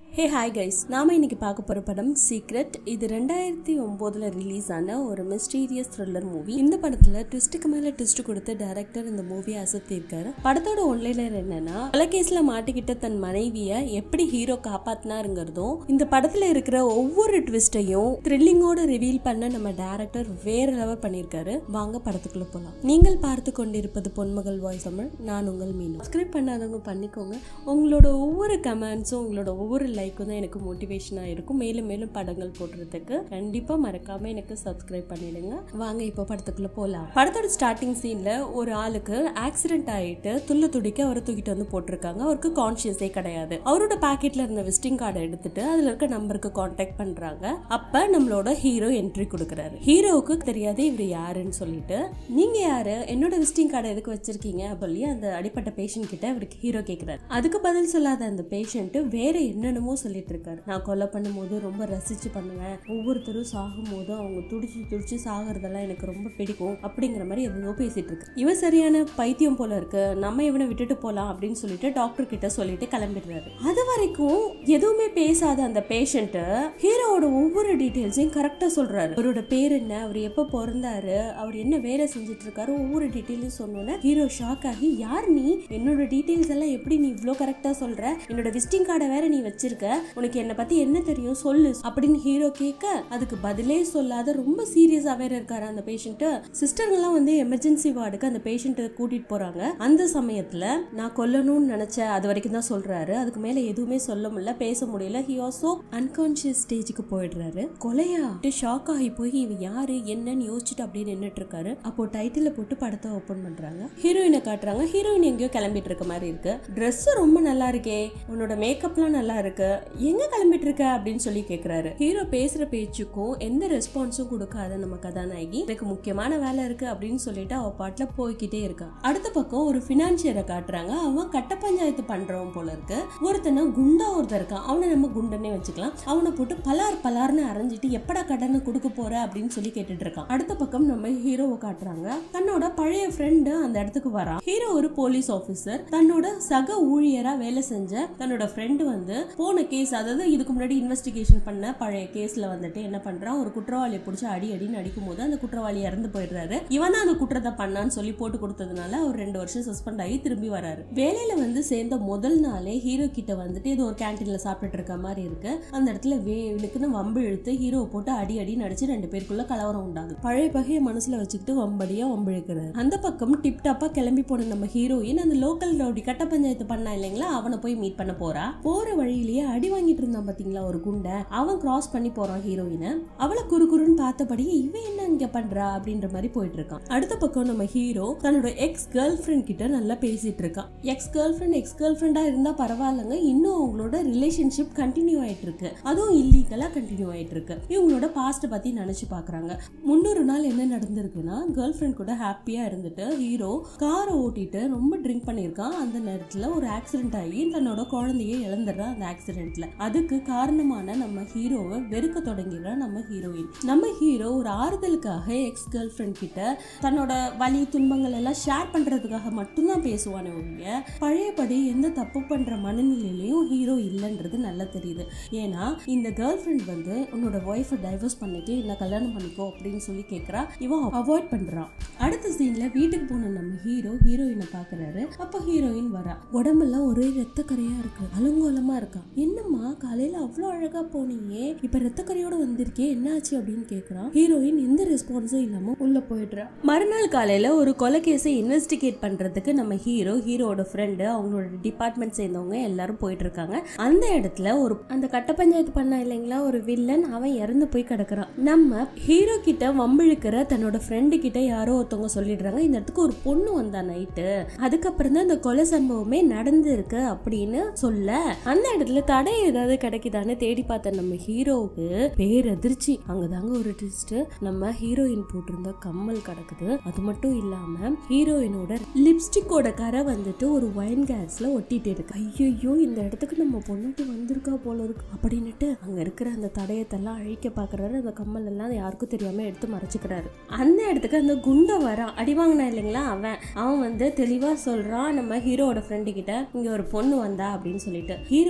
hey hi guys நாம இன்னைக்கு பார்க்க போற படம் சீக்ரெட் இது ரெண்டாயிரத்தி ஒன்பதுல ரிலீஸ் ஆன ஒரு மிஸ்டீரியஸ் த்ரில்லர் மூவி இந்த படத்துல ட்விஸ்ட்டுக்கு மேல ட்விஸ்ட் கொடுத்து டைரக்டர் இந்த மூவியை அசத்திருக்காரு படத்தோட ஒன்லைனர் என்னன்னா கொலைகேஸ்ல மாட்டிக்கிட்ட தன் மனைவிய எப்படி ஹீரோ காப்பாத்தினாருங்கிறதும் இந்த படத்துல இருக்கிற ஒவ்வொரு ட்விஸ்டையும் த்ரில்லிங்கோட ரிவீல் பண்ண நம்ம டைரக்டர் வேற லெவல் பண்ணியிருக்காரு வாங்க படத்துக்குள்ள போலாம் நீங்கள் பார்த்து கொண்டிருப்பது பொன்மகள் வாய்ஸ் தமிழ் நான் உங்கள் மீன் சப்ஸ்கிரைப் பண்ணாதவங்க பண்ணிக்கோங்க உங்களோட ஒவ்வொரு கமெண்ட்ஸும் உங்களோட ஒவ்வொரு லைக்கும் தான் எனக்கு மோட்டிவேஷனாக இருக்கும் மேலும் மேலும் படங்கள் போடுறதுக்கு கண்டிப்பாக மறக்காம எனக்கு சப்ஸ்கிரைப் பண்ணிடுங்க வாங்க இப்போ படத்துக்குள்ள போகலாம் படத்தோட ஸ்டார்டிங் சீன்ல ஒரு ஆளுக்கு ஆக்சிடென்ட் ஆயிட்டு துள்ள துடிக்க அவரை தூக்கிட்டு வந்து போட்டிருக்காங்க அவருக்கு கான்சியஸே கிடையாது அவரோட பாக்கெட்ல இருந்த விசிட்டிங் கார்டை எடுத்துட்டு அதுல இருக்க நம்பருக்கு கான்டாக்ட் பண்றாங்க அப்ப நம்மளோட ஹீரோ என்ட்ரி கொடுக்குறாரு ஹீரோவுக்கு தெரியாது இவர் யாருன்னு சொல்லிட்டு நீங்க யாரு என்னோட விசிட்டிங் கார்டை எதுக்கு வச்சிருக்கீங்க சொல்லி அந்த அடிப்பட்ட பேஷண்ட் கிட்ட இவருக்கு ஹீரோ கேக்குறாரு அதுக்கு பதில் சொல்லாத அந்த பேஷண்ட் வேற என்னென்னமோ சொல்லிட்டு இருக்காரு நான் கொலை பண்ணும்போது ரொம்ப ரசிச்சு பண்ணுவேன் ஒவ்வொருத்தரும் சாகும் போதும் அவங்க துடிச்சு துடிச்சு சாகிறதெல்லாம் எனக்கு ரொம்ப பிடிக்கும் அப்படிங்கிற மாதிரி எதுவும் பேசிட்டு இருக்கு இவன் சரியான பைத்தியம் போல இருக்கு நம்ம இவனை விட்டுட்டு போலாம் அப்படின்னு சொல்லிட்டு டாக்டர் கிட்ட சொல்லிட்டு கிளம்பிடுறாரு அது வரைக்கும் எதுவுமே பேசாத அந்த பேஷண்ட் ஹீரோவோட ஒவ்வொரு டீட்டெயில்ஸையும் கரெக்டா சொல்றாரு அவரோட பேர் என்ன அவர் எப்ப பிறந்தாரு அவர் என்ன வேலை செஞ்சுட்டு இருக்காரு ஒவ்வொரு டீட்டெயிலையும் சொன்னோன்னே ஹீரோ ஷாக் ஆகி யார் நீ என்னோட டீட்டெயில்ஸ் எல்லாம் எப்படி நீ இவ்வளோ கரெக்டா சொல்ற என்னோட விசிட்டிங் கார்டை வேற நீ வச்சிருக்க உனக்கு என்னை பத்தி என்ன தெரியும் சொல்லு அப்படின்னு ஹீரோ கேட்க அதுக்கு பதிலே சொல்லாத ரொம்ப சீரியஸா வேற இருக்காரு அந்த பேஷண்ட் சிஸ்டர்ங்கெல்லாம் வந்து எமர்ஜென்சி வார்டுக்கு அந்த பேஷண்ட்டை கூட்டிட்டு போறாங்க அந்த சமயத்துல நான் கொல்லணும்னு நினைச்சேன் அது வரைக்கும் தான் சொல்றாரு அதுக்கு மேல எதுவுமே சொல்ல முடியல பேச முடியல ஹி ஆல்சோ அன்கான்சியஸ் ஸ்டேஜுக்கு போயிடுறாரு கொலையா ஷாக் ஆகி போய் இவ யாரு என்னன்னு யோசிச்சுட்டு அப்படியே நின்னுட்டு இருக்காரு அப்போ டைட்டில போட்டு படத்தை ஓபன் பண்றாங்க ஹீரோயினை காட்டுறாங்க ஹீரோயின் எங்கேயோ கிளம்பிட்டு இருக்க மாதிரி இருக்கு Dress ரொம்ப நல்லா இருக்கே உன்னோட மேக்கப்லாம் நல்லா இருக்கு எங்க கிளம்பிட்டு இருக்க அப்படின்னு சொல்லி கேக்குறாரு ஹீரோ பேசுற பேச்சுக்கும் எந்த ரெஸ்பான்ஸும் கொடுக்காத நம்ம கதாநாயகி எனக்கு முக்கியமான வேலை இருக்கு அப்படின்னு சொல்லிட்டு அவ பாட்டுல போய்கிட்டே இருக்கா அடுத்த பக்கம் ஒரு பினான்சியரை காட்டுறாங்க அவன் கட்ட பஞ்சாயத்து பண்றவன் போல இருக்கு ஒருத்தனை குண்டா ஒருத்தன் இருக்கான் அவனை நம்ம குண்டனே வச்சுக்கலாம் அவனை போட்டு பலார் பலார்னு அரைஞ்சிட்டு எப்படா கடனை கொடுக்க போற அப்படின்னு சொல்லி கேட்டுட்டு இருக்கான் அடுத்த பக்கம் நம்ம ஹீரோவை காட்டுறாங்க தன்னோட பழைய ஃப்ரெண்டு அந்த இடத்துக்கு வரான் ஹீரோ ஒரு போலீஸ் ஆபீசர் தன்னோட சக ஊழியரா வேலை செஞ்ச தன்னோட ஃப்ரெண்டு வந்து போன கேஸ் அதாவது இதுக்கு முன்னாடி இன்வெஸ்டிகேஷன் பண்ண பழைய கேஸ்ல வந்துட்டு என்ன பண்றான் ஒரு குற்றவாளியை பிடிச்சி அடி அடின்னு அடிக்கும் போது அந்த குற்றவாளி இறந்து போயிடுறாரு இவன் தான் அந்த குற்றத்தை பண்ணான்னு சொல்லி போட்டு கொடுத்ததுனால அவர் ரெண்டு வருஷம் சஸ்பெண்ட் ஆகி திரும்பி வராரு வேலையில வந்து சேர்ந்த முதல் நாளே ஹீரோ கிட்ட வந்துட்டு ஏதோ ஒரு கேன்டீன்ல சாப்பிட்டுட்டு இருக்க மாதிரி இருக்கு அந்த இடத்துல வேலுக்குன்னு வம்பு இழுத்து ஹீரோவை போட்டு அடி அடி நடிச்சு ரெண்டு பேருக்குள்ள கலவரம் உண்டாகுது பழைய பகையை மனசுல வச்சுக்கிட்டு வம்படியா வம்பு இழுக்கிறாரு அந்த பக்கம் டிப் டாப்பா கிளம்பி போன நம்ம ஹீரோயின் அந்த லோக்கல் ரவுடி கட்ட பஞ்சாயத்து பண்ணா இல்லைங்களா அவனை போய் மீட் பண்ண போறா போற வழியிலேயே அடி வாங்கிட்டு இருந்தான் பாத்தீங்களா ஒரு குண்டை அவன் கிராஸ் பண்ணி போறான் ஹீரோயினை அவளை குறு குறுன்னு பார்த்தபடி இவன் என்ன இங்க பண்றா அப்படின்ற மாதிரி போயிட்டு இருக்கான் அடுத்த பக்கம் நம்ம ஹீரோ தன்னோட எக்ஸ் கேர்ள் ஃப்ரெண்ட் கிட்ட நல்லா பேசிட்டு இருக்கான் எக்ஸ் கேர்ள் ஃப்ரெண்ட் எக்ஸ் கேர்ள் ஃப்ரெண்டா இருந்தா பரவாயில்லைங்க இன்னும் அவங்களோட ரிலேஷன்ஷிப் கண்டினியூ ஆயிட்டு இருக்கு அதுவும் இல்லீகலா கண்டினியூ ஆயிட்டு இருக்கு இவங்களோட பாஸ்ட் பத்தி நினைச்சு பாக்குறாங்க முன்னொரு நாள் என்ன நடந்திருக்குன்னா கேர்ள் ஃப்ரெண்ட் கூட ஹாப்பியா இருந்துட்டு ஹீரோ காரை ஓட்டிட்டு ரொம்ப ட்ரிங்க் பண்ணியிருக்கான் அந்த நேரத்துல ஒரு ஆக்சிடென்ட் ஆகி தன்னோட குழந்தைய இழந்துடுறான் அந்த ஆக்சிடென்ட்ல அதுக்கு காரணமான நம்ம ஹீரோவை வெறுக்க தொடங்கிடுறா நம்ம ஹீரோயின் நம்ம ஹீரோ ஒரு ஆறுதலுக்காக எக்ஸ் கேர்ள் ஃப்ரெண்ட் கிட்ட தன்னோட வலி துன்பங்கள் எல்லாம் ஷேர் பண்றதுக்காக மட்டும்தான் பேசுவானே ஒழிய பழையபடி எந்த தப்பு பண்ற மனநிலையிலையும் ஹீரோ இல்லைன்றது நல்லா தெரியுது ஏன்னா இந்த கேர்ள் ஃப்ரெண்ட் வந்து உன்னோட ஒய்ஃபை டைவர்ஸ் பண்ணிட்டு என்ன கல்யாணம் பண்ணிக்கோ அப்படின்னு சொல்லி கேட்குறா இவன் அவாய்ட் பண்றான் அடுத்த சீன்ல வீட்டுக்கு போன நம்ம ஹீரோ ஹீரோயினை பாக்குறாரு அப்ப ஹீரோயின் வரா உடம்பெல்லாம் ஒரே ரத்த கரையா இருக்கு அலங்கோலமா இருக்கா என்னம்மா காலையில அவ்வளோ அழகா போனீங்க இப்ப ரத்த கரையோட வந்திருக்கே என்னாச்சு அப்படின்னு கேக்குறான் ஹீரோயின் எந்த ரெஸ்பான்ஸும் இல்லாம உள்ள போயிடுறா மறுநாள் காலையில ஒரு கொலை கேஸை இன்வெஸ்டிகேட் பண்றதுக்கு நம்ம ஹீரோ ஹீரோட ஃப்ரெண்டு அவங்களோட டிபார்ட்மெண்ட் சேர்ந்தவங்க எல்லாரும் போயிட்டு இருக்காங்க அந்த இடத்துல ஒரு அந்த கட்ட பஞ்சாயத்து பண்ண இல்லைங்களா ஒரு வில்லன் அவன் இறந்து போய் கிடக்குறான் நம்ம ஹீரோ கிட்ட வம்பிழுக்கிற தன்னோட ஃப்ரெண்டு கிட்ட யாரோ ஒருத்தவங்க சொல்லிடுறாங்க இந்த இடத்துக்கு ஒரு பொண்ணு வந்தா நைட்டு அதுக்கப்புறம் தான் இந்த கொலை சம்பவமே நடந்திருக்கு அப்படின்னு சொல்ல அந்த இடத்துல தடை ஏதாவது கிடைக்குதான்னு தேடி பார்த்த நம்ம ஹீரோவுக்கு பேரதிர்ச்சி அங்கதாங்க ஒரு ட்விஸ்ட் நம்ம ஹீரோயின் போட்டிருந்த கம்மல் கிடக்குது அது மட்டும் இல்லாம ஹீரோயினோட லிப்ஸ்டிக்கோட கரை வந்துட்டு ஒரு ஒயின் கேஸ்ல ஒட்டிட்டு இருக்கு ஐயோ இந்த இடத்துக்கு நம்ம பொண்ணுக்கு வந்திருக்கா போல இருக்கு அப்படின்னுட்டு அங்க இருக்கிற அந்த தடயத்தெல்லாம் அழிக்க பாக்குறாரு அந்த கம்மல் எல்லாம் யாருக்கும் தெரியாம எடுத்து மறைச்சுக்கிறாரு அந்த இடத்துக்கு அந்த குண்டை வரான் அடி வாங்கினா இல்லைங்களா அவன் அவன் வந்து தெளிவா சொல்றான் நம்ம ஹீரோவோட ஃப்ரெண்டு கிட்ட இங்க ஒரு பொண்ணு வந்தா அப்படின்னு சொல்லிட்டு ஹீரோவுக்கு என்ன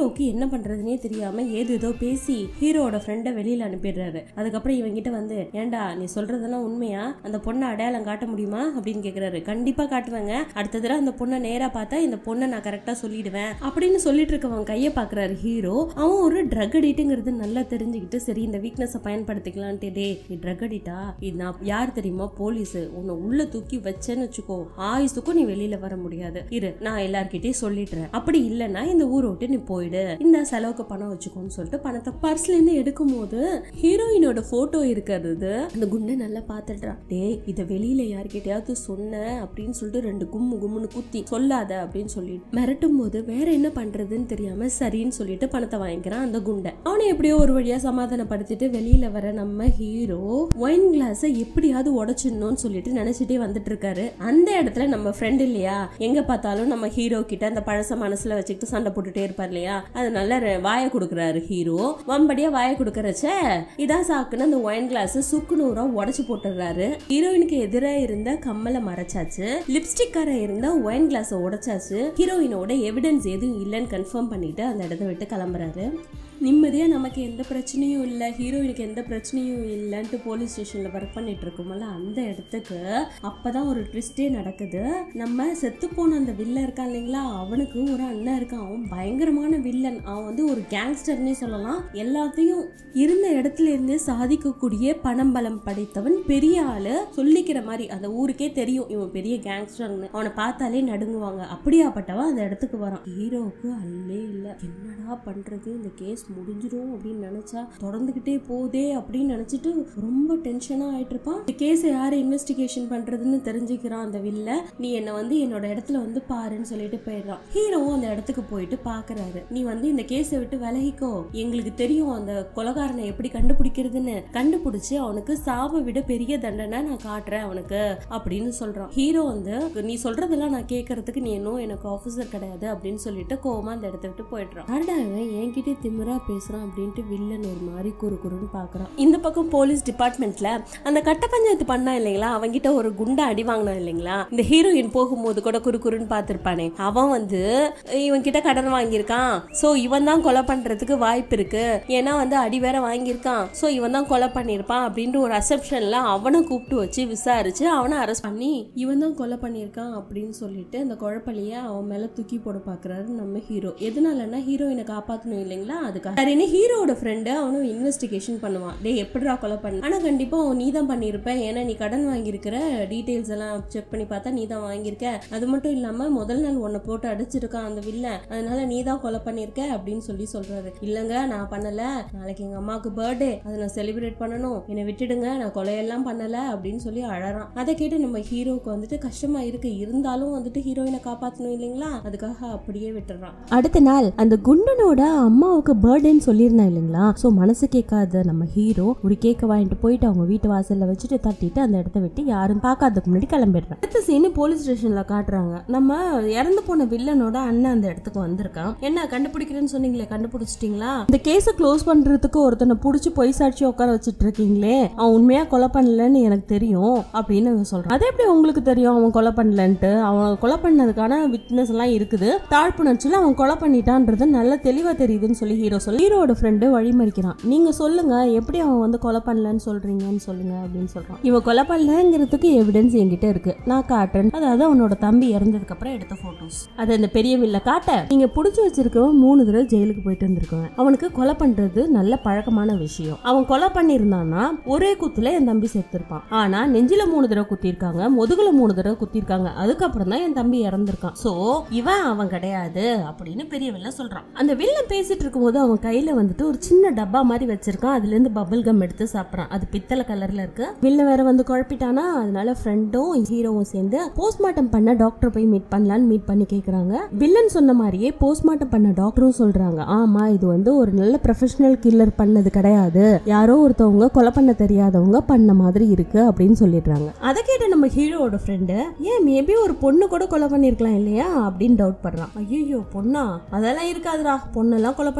என்ன பண்றதுனே தெரியாம ஏது ஏதோ பேசி ஹீரோவோட ஃப்ரெண்டை வெளியில அனுப்பிடுறாரு அதுக்கப்புறம் இவங்கிட்ட வந்து ஏன்டா நீ சொல்றதெல்லாம் உண்மையா அந்த பொண்ணை அடையாளம் காட்ட முடியுமா அப்படின்னு கேக்குறாரு கண்டிப்பா காட்டுவேங்க அடுத்த தடவை அந்த பொண்ணை நேரா பார்த்தா இந்த பொண்ணை நான் கரெக்டா சொல்லிடுவேன் அப்படின்னு சொல்லிட்டு இருக்கவன் கையை பாக்குறாரு ஹீரோ அவன் ஒரு ட்ரக் அடிட்டுங்கிறது நல்லா தெரிஞ்சுக்கிட்டு சரி இந்த வீக்னஸை பயன்படுத்திக்கலான்ட்டு டே நீ ட்ரக் அடிட்டா இது நான் யார் தெரியுமா போலீஸ் உன்னை உள்ள தூக்கி வச்சேன்னு வச்சுக்கோ ஆயுசுக்கும் நீ வெளியில வர முடியாது இரு நான் எல்லார்கிட்டயும் சொல்லிடுறேன் அப்படி இல்லைன்னா இந்த ஊரை விட்டு நீ போயிடு இந்த செலவுக்கு பணம் வச்சுக்கோன்னு சொல்லிட்டு பணத்தை பர்ஸ்ல இருந்து எடுக்கும் போது ஹீரோயினோட போட்டோ இருக்கிறது அந்த குண்டை நல்லா பாத்துடுறா டேய் இதை வெளியில யார்கிட்டயாவது சொன்ன அப்படின்னு சொல்லிட்டு ரெண்டு கும்மு கும்முன்னு குத்தி சொல்லாத அப்படின்னு சொல்லி மிரட்டும் போது வேற என்ன பண்றதுன்னு தெரியாம சரின்னு சொல்லிட்டு பணத்தை வாங்கிக்கிறான் அந்த குண்டை அவனை எப்படியோ ஒரு வழியா சமாதானப்படுத்திட்டு வெளியில வர நம்ம ஹீரோ ஒயின் கிளாஸை எப்படியாவது உடைச்சிடணும்னு சொல்லிட்டு நினைச்சிட்டே வந்துட்டு இருக்காரு அந்த இடத்துல நம்ம ஃப்ரெண்ட் இல்லையா எங்க பார்த்தாலும் நம்ம ஹீரோ கிட்ட அந்த பழச மனசுல வச்சுக்கிட்டு சண்டை போட்டுட்டே இருப்பார் இல்லையா அதனால ரெ- வாயை கொடுக்குறாரு ஹீரோ வம்படியா வாயை கொடுக்கறச்ச இதான் சாக்குன்னு அந்த ஒயின் கிளாஸ் சுக்கு நூறா உடச்சு போட்டுடுறாரு ஹீரோயினுக்கு எதிராக இருந்த கம்மலை மறைச்சாச்சு லிப்ஸ்டிக்கார இருந்த ஒயின் கிளாஸை உடைச்சாச்சு ஹீரோயினோட எவிடன்ஸ் எதுவும் இல்லைன்னு கன்ஃபார்ம் பண்ணிட்டு அந்த இடத்த விட்டு கிளம்புறாரு நிம்மதியாக நமக்கு எந்த பிரச்சனையும் இல்லை ஹீரோயினுக்கு எந்த பிரச்சனையும் இல்லைன்ட்டு போலீஸ் ஸ்டேஷனில் ஒர்க் பண்ணிட்டு இருக்கோமல்ல அந்த இடத்துக்கு அப்பதான் ஒரு ட்விஸ்டே நடக்குது நம்ம செத்து போன அந்த வில்லன் இருக்கான் இல்லைங்களா அவனுக்கு ஒரு அண்ணன் இருக்கான் அவன் பயங்கரமான வில்லன் அவன் வந்து ஒரு கேங்ஸ்டர்னே சொல்லலாம் எல்லாத்தையும் இருந்த இடத்துல இருந்தே சாதிக்கக்கூடிய பணம் பலம் படைத்தவன் பெரிய ஆளு சொல்லிக்கிற மாதிரி அந்த ஊருக்கே தெரியும் இவன் பெரிய கேங்ஸ்டர்னு அவனை பார்த்தாலே நடுங்குவாங்க அப்படியாப்பட்டவன் அந்த இடத்துக்கு வரான் ஹீரோவுக்கு அல்லே இல்லை என்னடா பண்றது இந்த கேஸ் முடிஞ்சிரும் அப்படின்னு நினைச்சா தொடர்ந்துகிட்டே போதே அப்படின்னு நினைச்சிட்டு ரொம்ப டென்ஷனா ஆயிட்டு இருப்பான் இந்த கேஸை யாரு இன்வெஸ்டிகேஷன் பண்றதுன்னு தெரிஞ்சுக்கிறான் அந்த வில்ல நீ என்ன வந்து என்னோட இடத்துல வந்து பாருன்னு சொல்லிட்டு போயிடுறான் ஹீரோவும் அந்த இடத்துக்கு போயிட்டு பாக்குறாரு நீ வந்து இந்த கேஸை விட்டு விலகிக்கோ எங்களுக்கு தெரியும் அந்த கொலகாரனை எப்படி கண்டுபிடிக்கிறதுன்னு கண்டுபிடிச்சு அவனுக்கு சாவை விட பெரிய தண்டனை நான் காட்டுறேன் அவனுக்கு அப்படின்னு சொல்றான் ஹீரோ வந்து நீ சொல்றதெல்லாம் நான் கேட்கறதுக்கு நீ இன்னும் எனக்கு ஆஃபீஸர் கிடையாது அப்படின்னு சொல்லிட்டு கோவமா அந்த இடத்த விட்டு போயிடுறான் யாருடா இவன் என்கிட்ட திமிரா பேசுறான் அப்படின்ட்டு வில்லன் ஒரு மாதிரி குறு குறுன்னு பாக்குறான் இந்த பக்கம் போலீஸ் டிபார்ட்மெண்ட்ல அந்த கட்ட பஞ்சாயத்து பண்ணா இல்லைங்களா அவன்கிட்ட ஒரு குண்டா அடி வாங்கினான் இல்லைங்களா இந்த ஹீரோயின் போகும்போது கூட குறு குறுன்னு பார்த்திருப்பானே அவன் வந்து இவன் கிட்ட கடன் வாங்கியிருக்கான் சோ இவன் தான் கொலை பண்றதுக்கு வாய்ப்பு இருக்கு ஏன்னா வந்து அடி வேற வாங்கியிருக்கான் சோ இவன் தான் கொலை பண்ணியிருப்பான் அப்படின்ற ஒரு அசப்ஷன்ல அவனை கூப்பிட்டு வச்சு விசாரிச்சு அவனை அரெஸ்ட் பண்ணி இவன் தான் கொலை பண்ணியிருக்கான் அப்படின்னு சொல்லிட்டு அந்த குழப்பலைய அவன் மேல தூக்கி போட பாக்குறாரு நம்ம ஹீரோ எதனாலன்னா ஹீரோயினை காப்பாத்தணும் இல்லைங்களா அதுக்காக சரின்னு ஹீரோவோட ஃப்ரெண்டு அவனும் இன்வெஸ்டிகேஷன் பண்ணுவான் டேய் எப்படிடா கொலை பண்ண ஆனா கண்டிப்பா அவன் நீ தான் பண்ணியிருப்ப ஏன்னா நீ கடன் வாங்கியிருக்கிற டீடைல்ஸ் எல்லாம் செக் பண்ணி பார்த்தா நீ தான் வாங்கியிருக்க அது மட்டும் இல்லாம முதல் நாள் உன்னை போட்டு அடிச்சிருக்கான் அந்த வில்ல அதனால நீ தான் கொலை பண்ணியிருக்க அப்படின்னு சொல்லி சொல்றாரு இல்லங்க நான் பண்ணல நாளைக்கு எங்க அம்மாவுக்கு பர்த்டே அதை நான் செலிப்ரேட் பண்ணணும் என்னை விட்டுடுங்க நான் கொலையெல்லாம் பண்ணல அப்படின்னு சொல்லி அழறான் அதை கேட்டு நம்ம ஹீரோவுக்கு வந்துட்டு கஷ்டமா இருக்கு இருந்தாலும் வந்துட்டு ஹீரோயினை காப்பாத்தணும் இல்லைங்களா அதுக்காக அப்படியே விட்டுறான் அடுத்த நாள் அந்த குண்டனோட அம்மாவுக்கு பர்த்டேன்னு சொல்லியிருந்தேன் இல்லைங்களா ஸோ மனசு கேட்காத நம்ம ஹீரோ ஒரு கேக்கை வாங்கிட்டு போயிட்டு அவங்க வீட்டு வாசல்ல வச்சுட்டு தட்டிட்டு அந்த இடத்த விட்டு யாரும் பார்க்காததுக்கு முன்னாடி கிளம்பிடுறான் அடுத்த சீனு போலீஸ் ஸ்டேஷன்ல காட்டுறாங்க நம்ம இறந்து போன வில்லனோட அண்ணன் அந்த இடத்துக்கு வந்திருக்கான் என்ன கண்டுபிடிக்கிறேன்னு சொன்னீங்களே கண்டுபிடிச்சிட்டீங்களா இந்த கேஸை க்ளோஸ் பண்றதுக்கு ஒருத்தனை புடிச்சு பொய் சாட்சி உட்கார வச்சிட்டு இருக்கீங்களே அவன் உண்மையா கொலை பண்ணலன்னு எனக்கு தெரியும் அப்படின்னு இவன் சொல்றான் அது எப்படி உங்களுக்கு தெரியும் அவன் கொலை பண்ணலன்ட்டு அவன் கொலை பண்ணதுக்கான விட்னஸ் எல்லாம் இருக்குது தாழ்ப்புணர்ச்சியில் அவன் கொலை பண்ணிட்டான்றது நல்ல தெளிவா தெரியுதுன்னு சொல்லி ஹீரோ சொல்லி ஹீரோட ஃப்ரெண்டு வழிமறிக்கிறான் நீங்க சொல்லுங்க எப்படி அவன் வந்து கொலை பண்ணலன்னு சொல்றீங்கன்னு சொல்லுங்க அப்படின்னு சொல்றான் இவன் கொலை பண்ணலங்கிறதுக்கு எவிடன்ஸ் என்கிட்ட இருக்கு நான் காட்டுறேன் அதாவது அவனோட தம்பி இறந்ததுக்கு அப்புறம் எடுத்த போட்டோஸ் அதை இந்த பெரிய வில்ல காட்ட நீங்க புடிச்சு வச்சிருக்கவன் மூணு தடவை ஜெயிலுக்கு போயிட்டு வந்திருக்கவன் அவனுக்கு கொலை பண்றது நல்ல பழக்கமான விஷயம் அவன் கொலை பண்ணியிருந்தான்னா ஒரே குத்துல என் தம்பி செத்துருப்பான் ஆனா நெஞ்சில மூணு தடவை குத்திருக்காங்க முதுகுல மூணு தடவை குத்திருக்காங்க அதுக்கப்புறம் தான் என் தம்பி இறந்திருக்கான் சோ இவன் அவன் கிடையாது அப்படின்னு பெரிய வில்லன் சொல்றான் அந்த வில்லன் பேசிட்டு இருக்கும்போது அவன் கையில வந்துட்டு ஒரு சின்ன டப்பா மாதிரி வச்சிருக்கான் அதுல இருந்து பபிள் கம் எடுத்து சாப்பிடுறான் அது பித்தளை கலர்ல இருக்கு வில்லன் வேற வந்து குழப்பிட்டானா அதனால ஃப்ரெண்டும் ஹீரோவும் சேர்ந்து போஸ்ட்மார்ட்டம் பண்ண டாக்டர் போய் மீட் பண்ணலான்னு மீட் பண்ணி கேக்குறாங்க வில்லன் சொன்ன மாதிரியே போஸ்ட்மார்ட்டம் பண்ண டாக்டரும் சொல்றாங்க ஆமா இது வந்து ஒரு நல்ல ப்ரொஃபஷனல் கில்லர் பண்ணது கிடையாது யாரோ ஒருத்தவங்க கொலை பண்ண தெரியாதவங்க பண்ண மாதிரி இருக்கு அப்படின்னு சொல்லிடுறாங்க அதை கேட்ட நம்ம ஹீரோவோட ஃப்ரெண்டு ஏன் மேபி ஒரு பொண்ணு கூட கொலை பண்ணிருக்கலாம் இல்லையா அப்படின்னு டவுட் பண்றான் ஐயோ பொண்ணா அதெல்லாம் இருக்காதுடா பொண்ணெல்லாம் கொலை பண்றதுக்கு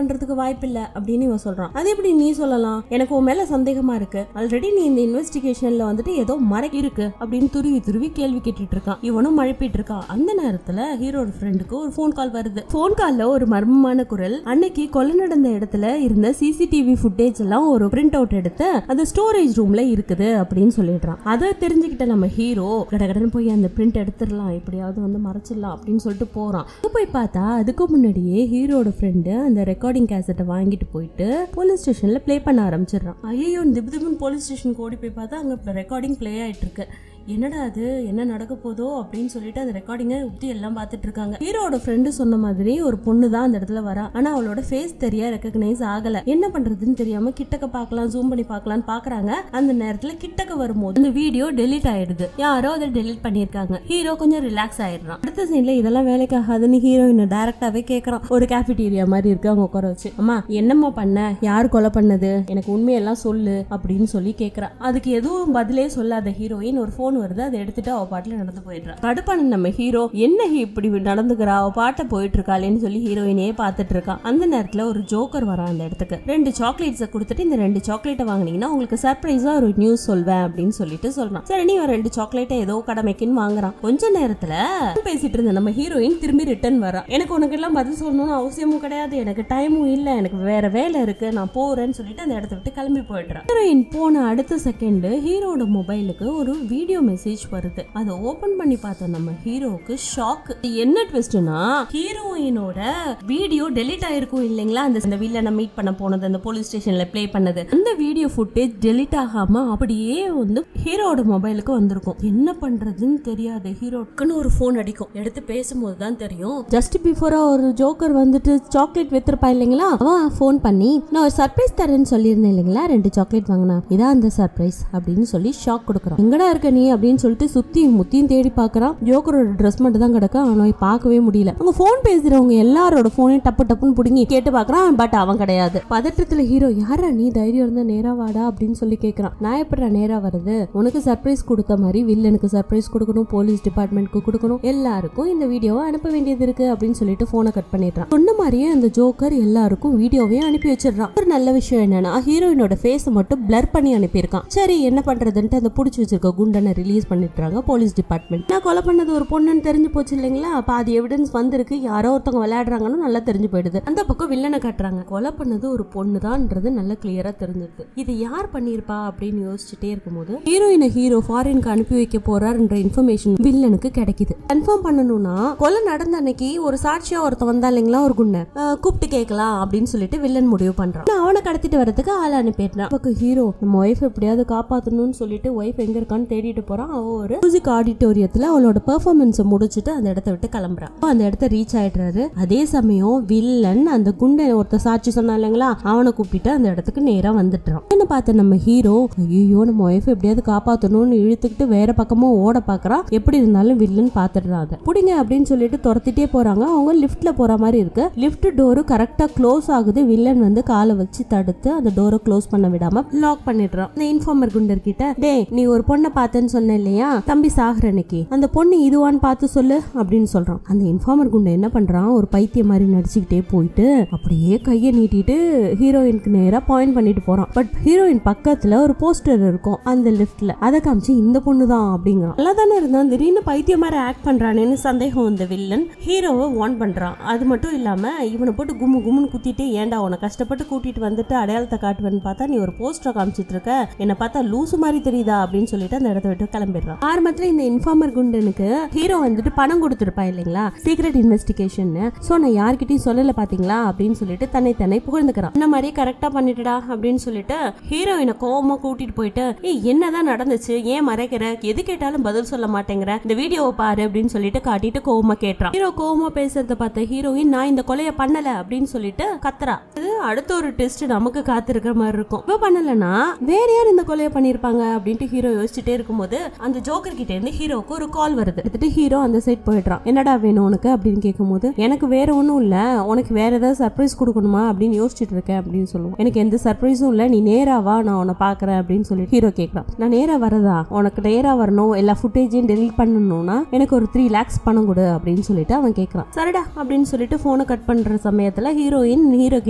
வாய்ப்பில்ல அப்படின்னு இவன் சொல்றான் அது எப்படி நீ சொல்லலாம் எனக்கு உன் மேல சந்தேகமா இருக்கு ஆல்ரெடி நீ இந்த இன்வெஸ்டிகேஷன்ல வந்துட்டு ஏதோ மறைக்க இருக்கு அப்படின்னு துருவி துருவி கேள்வி கேட்டுட்டு இருக்கான் இவனும் மழைப்பிட்டு இருக்கான் அந்த நேரத்துல ஹீரோட ஃப்ரெண்டுக்கு ஒரு ஃபோன் கால் வருது ஃபோன் கால்ல ஒரு மர்மமான குரல் அன்னைக்கு கொலை நடந்த இடத்துல இருந்த சிசிடிவி ஃபுட்டேஜ் எல்லாம் ஒரு பிரிண்ட் அவுட் எடுத்து அந்த ஸ்டோரேஜ் ரூம்ல இருக்குது அப்படின்னு சொல்லிடுறான் அதை தெரிஞ்சுக்கிட்ட நம்ம ஹீரோ கடகடன்னு போய் அந்த பிரிண்ட் எடுத்துடலாம் எப்படியாவது வந்து மறைச்சிடலாம் அப்படின்னு சொல்லிட்டு போறான் அங்க போய் பார்த்தா அதுக்கு முன்னாடியே ஹீரோட ஃப்ரெண்டு அந்த ரெக்கார்டிங் கேசட்டை வாங்கிட்டு போயிட்டு போலீஸ் ஸ்டேஷன்ல ப்ளே பண்ண ஆரம்பிச்சிடுறான் ஐயோ திபு திபுன்னு போலீஸ் ஸ்டேஷனுக்கு ஓடி போய் பார்த்தா அங்க ரெக்கார்டிங் ப்ளே ஆயிட்டு இருக்கு என்னடா அது என்ன நடக்க போதோ அப்படின்னு சொல்லிட்டு அந்த ரெக்கார்டிங்கை உத்தி எல்லாம் பார்த்துட்டு இருக்காங்க ஹீரோட ஃப்ரெண்டு சொன்ன மாதிரி ஒரு பொண்ணு தான் அந்த இடத்துல வரா ஆனா அவளோட ஃபேஸ் தெரிய ரெக்கக்னைஸ் ஆகல என்ன பண்றதுன்னு தெரியாம கிட்டக்க பார்க்கலாம் ஜூம் பண்ணி பார்க்கலாம்னு பாக்குறாங்க அந்த நேரத்துல கிட்டக்க வரும்போது அந்த வீடியோ டெலீட் ஆயிடுது யாரோ அதை டெலீட் பண்ணிருக்காங்க ஹீரோ கொஞ்சம் ரிலாக்ஸ் ஆயிடுறான் அடுத்த சீன்ல இதெல்லாம் வேலைக்கு ஆகாதுன்னு ஹீரோயின் டைரக்டாவே கேக்குறான் ஒரு கேஃபிடீரியா மாதிரி இருக்கு அவங்க உட்கார வச்சு அம்மா என்னம்மா பண்ண யார் கொலை பண்ணது எனக்கு உண்மையெல்லாம் சொல்லு அப்படின்னு சொல்லி கேக்குறா அதுக்கு எதுவும் பதிலே சொல்லாத ஹீரோயின் ஒரு ஃபோன் வருது அதை எடுத்துட்டு அவ பாட்டுல நடந்து போயிடுறா கடுப்பான நம்ம ஹீரோ என்ன ஹீ இப்படி நடந்துக்கிறா அவ பாட்ட போயிட்டு இருக்காளேன்னு சொல்லி ஹீரோயினே பார்த்துட்டு இருக்கான் அந்த நேரத்துல ஒரு ஜோக்கர் வரான் அந்த இடத்துக்கு ரெண்டு சாக்லேட்ஸை கொடுத்துட்டு இந்த ரெண்டு சாக்லேட்டை வாங்குனீங்கன்னா உங்களுக்கு சர்ப்ரைஸா ஒரு நியூஸ் சொல்வேன் அப்படின்னு சொல்லிட்டு சொல்றான் சரி நீ ஒரு ரெண்டு சாக்லேட்டை ஏதோ கடமைக்குன்னு வாங்குறான் கொஞ்ச நேரத்துல பேசிட்டு இருந்த நம்ம ஹீரோயின் திரும்பி ரிட்டர்ன் வரா எனக்கு உனக்கு எல்லாம் பதில் சொல்லணும்னு அவசியமும் கிடையாது எனக்கு டைமும் இல்ல எனக்கு வேற வேலை இருக்கு நான் போறேன்னு சொல்லிட்டு அந்த இடத்த விட்டு கிளம்பி போயிடுறேன் ஹீரோயின் போன அடுத்த செகண்ட் ஹீரோட மொபைலுக்கு ஒரு வீடியோ மெசேஜ் வருது அதை ஓபன் பண்ணி பார்த்த நம்ம ஹீரோவுக்கு ஷாக் என்ன ட்விஸ்ட்னா ஹீரோயினோட வீடியோ டெலீட் ஆயிருக்கும் இல்லைங்களா அந்த அந்த வில்லனை மீட் பண்ண போனது அந்த போலீஸ் ஸ்டேஷன்ல ப்ளே பண்ணது அந்த வீடியோ ஃபுட்டேஜ் டெலீட் ஆகாம அப்படியே வந்து ஹீரோட மொபைலுக்கு வந்திருக்கும் என்ன பண்றதுன்னு தெரியாது ஹீரோக்குன்னு ஒரு ஃபோன் அடிக்கும் எடுத்து பேசும்போது தான் தெரியும் ஜஸ்ட் பிஃபோரா ஒரு ஜோக்கர் வந்துட்டு சாக்லேட் வித்திருப்பா இல்லைங்களா அவன் ஃபோன் பண்ணி நான் ஒரு சர்ப்ரைஸ் தரேன்னு சொல்லியிருந்தேன் இல்லைங்களா ரெண்டு சாக்லேட் வாங்கினா இதான் அந்த சர்ப்ரைஸ் அப்படின்னு சொல்லி ஷாக் கொடுக்குறான் எங்கடா இருக்க நீ அப்படின்னு சொல்லிட்டு சுத்தியும் முத்தியும் தேடி பார்க்கறான் ஜோக்கரோட ட்ரெஸ் மட்டும் தான் கிடக்க அவனை பார்க்கவே முடியல அவங்க ஃபோன் பேசுறவங்க எல்லாரோட ஃபோனையும் டப்பு டப்புன்னு பிடுங்கி கேட்டு பார்க்கறான் பட் அவன் கிடையாது பதற்றத்துல ஹீரோ யாரா நீ தைரியம் இருந்தா நேரா வாடா அப்படின்னு சொல்லி கேட்கறான் நான் எப்படா நேரா வருது உனக்கு சர்ப்ரைஸ் கொடுத்த மாதிரி வில்லனுக்கு சர்ப்ரைஸ் கொடுக்கணும் போலீஸ் டிபார்ட்மெண்ட்க்கு கொடுக்கணும் எல்லாருக்கும் இந்த வீடியோவை அனுப்ப வேண்டியது இருக்கு அப்படின்னு சொல்லிட்டு போனை கட் பண்ணிடுறான் சொன்ன மாதிரியே அந்த ஜோக்கர் எல்லாருக்கும் வீடியோவையும் அனுப்பி வச்சிடுறான் ஒரு நல்ல விஷயம் என்னன்னா ஹீரோயினோட ஃபேஸை மட்டும் பிளர் பண்ணி அனுப்பியிருக்கான் சரி என்ன பண்றதுன்ட்டு அந்த புடிச்சு வச்சிருக்க குண்டனை ரிலீஸ் பண்ணிட்டுறாங்க போலீஸ் டிபார்ட்மெண்ட் நான் கொலை பண்ணது ஒரு பொண்ணுன்னு தெரிஞ்சு போச்சு இல்லைங்களா பாதி எவிடன்ஸ் வந்திருக்கு யாரோ ஒருத்தவங்க விளையாடுறாங்கன்னு நல்லா தெரிஞ்சு போயிடுது அந்த பக்கம் வில்லனை காட்டுறாங்க கொலை பண்ணது ஒரு பொண்ணு தான்ன்றது நல்லா கிளியரா தெரிஞ்சிருக்கு இது யார் பண்ணிருப்பா அப்படின்னு யோசிச்சுட்டே இருக்கும்போது ஹீரோயினை ஹீரோ ஃபாரினுக்கு அனுப்பி வைக்க போறாருன்ற இன்ஃபர்மேஷன் வில்லனுக்கு கிடைக்குது கன்ஃபார்ம் பண்ணணும்னா கொலை நடந்த அன்னைக்கு ஒரு சாட்சியா ஒருத்தன் வந்தா இல்லைங்களா ஒரு குண்டை அஹ், கூப்பிட்டு கேட்கலாம் அப்படின்னு சொல்லிட்டு வில்லன் முடிவு பண்றான் நான் அவனை கடத்திட்டு வரதுக்கு ஆள் அனுப்பிடுறான் பக்கம் ஹீரோ நம்ம ஒய்ஃப் எப்படியாவது காப்பாத்தணும்னு சொல்லிட்டு ஒய்ஃப் எங்க இருக்கான்னு தேடிட்டு போறான் அவ ஒரு மியூசிக் ஆடிட்டோரியத்துல அவளோட பெர்ஃபார்மன்ஸை முடிச்சுட்டு அந்த இடத்த விட்டு கிளம்புறான் அப்ப அந்த இடத்த ரீச் ஆயிடுறாரு அதே சமயம் வில்லன் அந்த குண்டை ஒருத்த சாட்சி சொன்னா இல்லைங்களா அவனை கூப்பிட்டு அந்த இடத்துக்கு நேரா வந்துட்டான் என்ன பார்த்த நம்ம ஹீரோ ஐயோ நம்ம ஒய்ஃப் எப்படியாவது காப்பாத்தணும்னு இழுத்துக்கிட்டு வேற பக்கமா ஓட பாக்குறான் எப்படி இருந்தாலும் வில்லன் பாத்துடுறான் அதை புடிங்க அப்படின்னு சொல்லிட்டு துரத்திட்டே போறாங்க அவங்க லிஃப்ட்ல போற மாதிரி இருக்கு லிஃப்ட் டோரு கரெக்டா க்ளோஸ் ஆகுது வில்லன் வந்து காலை வச்சு தடுத்து அந்த டோரை க்ளோஸ் பண்ண விடாம லாக் பண்ணிடுறான் இந்த இன்ஃபார்மர் குண்டர் கிட்ட டே நீ ஒரு பொண்ணை பார்த்தேன்னு சொன்ன இல்லையா தம்பி சாகுற அன்னைக்கு அந்த பொண்ணு இதுவான்னு பார்த்து சொல்லு அப்படின்னு சொல்றான் அந்த இன்ஃபார்மர் குண்டை என்ன பண்றான் ஒரு பைத்தியம் மாதிரி நடிச்சுக்கிட்டே போயிட்டு அப்படியே கையை நீட்டிட்டு ஹீரோயினுக்கு நேரா பாயிண்ட் பண்ணிட்டு போறான் பட் ஹீரோயின் பக்கத்துல ஒரு போஸ்டர் இருக்கும் அந்த லிஃப்ட்ல அதை காமிச்சு இந்த பொண்ணு தான் அப்படிங்கிறான் நல்லா தானே இருந்தான் திடீர்னு பைத்தியம் மாதிரி ஆக்ட் பண்றானேன்னு சந்தேகம் வந்த வில்லன் ஹீரோவை வார்ன் பண்றான் அது மட்டும் இல்லாம இவனை போட்டு கும்மு கும்முன்னு குத்திட்டு ஏன்டா உன்னை கஷ்டப்பட்டு கூட்டிட்டு வந்துட்டு அடையாளத்தை காட்டுவேன்னு பார்த்தா நீ ஒரு போஸ்டரை காமிச்சிட்டு இருக்க என்னை பார்த்தா லூசு மாதிரி தெரியுதா அப்படின்னு சொல்லிட்டு அந்த இடத்த விட்டு கிளம்பிடுறான் ஆரம்பத்துல இந்த இன்ஃபார்மர் குண்டனுக்கு ஹீரோ வந்துட்டு பணம் கொடுத்துருப்பா இல்லைங்களா சீக்ரெட் இன்வெஸ்டிகேஷன் சோ நான் யார்கிட்டயும் சொல்லல பாத்தீங்களா அப்படின்னு சொல்லிட்டு தன்னை தன்னை புகழ்ந்துக்கிறான் இந்த மாதிரி கரெக்டா பண்ணிட்டுடா அப்படின்னு சொல்லிட்டு ஹீரோயினை கோவமா கூட்டிட்டு போயிட்டு ஏய் என்னதான் நடந்துச்சு ஏன் மறைக்கிற எது கேட்டாலும் பதில் சொல்ல மாட்டேங்கிற இந்த வீடியோவை பாரு அப்படின்னு சொல்லிட்டு காட்டிட்டு கோவமா கேட்டுறான் ஹீரோ கோவமா பேசுறத பார்த்த ஹீரோயின் நான் இந்த கொலையை பண்ணல அப்படின்னு சொல்லிட்டு கத்துறா இது அடுத்த ஒரு டெஸ்ட் நமக்கு காத்திருக்கிற மாதிரி இருக்கும் இவ பண்ணலனா வேற யார் இந்த கொலையை பண்ணிருப்பாங்க அப்படின்ட்டு ஹீரோ யோசிச்சுட்டே இருக்கும்போது அந்த ஜோக்கர் கிட்ட இருந்து ஹீரோக்கு ஒரு கால் வருது எடுத்துட்டு ஹீரோ அந்த சைட் போயிடுறான் என்னடா வேணும் உனக்கு அப்படின்னு கேட்கும்போது எனக்கு வேற ஒன்றும் இல்ல உனக்கு வேற ஏதாவது சர்ப்ரைஸ் கொடுக்கணுமா அப்படின்னு யோசிச்சுட்டு இருக்கேன் அப்படின்னு சொல்லுவோம் எனக்கு எந்த சர்ப்ரைஸும் இல்ல நீ நேரா வா நான் உன்னை பாக்குறேன் அப்படின்னு சொல்லி ஹீரோ கேட்கறான் நான் நேரா வரதா உனக்கு நேரா வரணும் எல்லா ஃபுட்டேஜையும் டெலிட் பண்ணணும்னா எனக்கு ஒரு த்ரீ லேக்ஸ் பணம் கொடு அப்படின்னு சொல்லிட்டு அவன் கேட்கறான் சரிடா அப்படின்னு சொல்லிட்டு போனை கட் பண்ற சமயத்துல ஹீரோயின் ஹீரோ கிட்ட வர்றா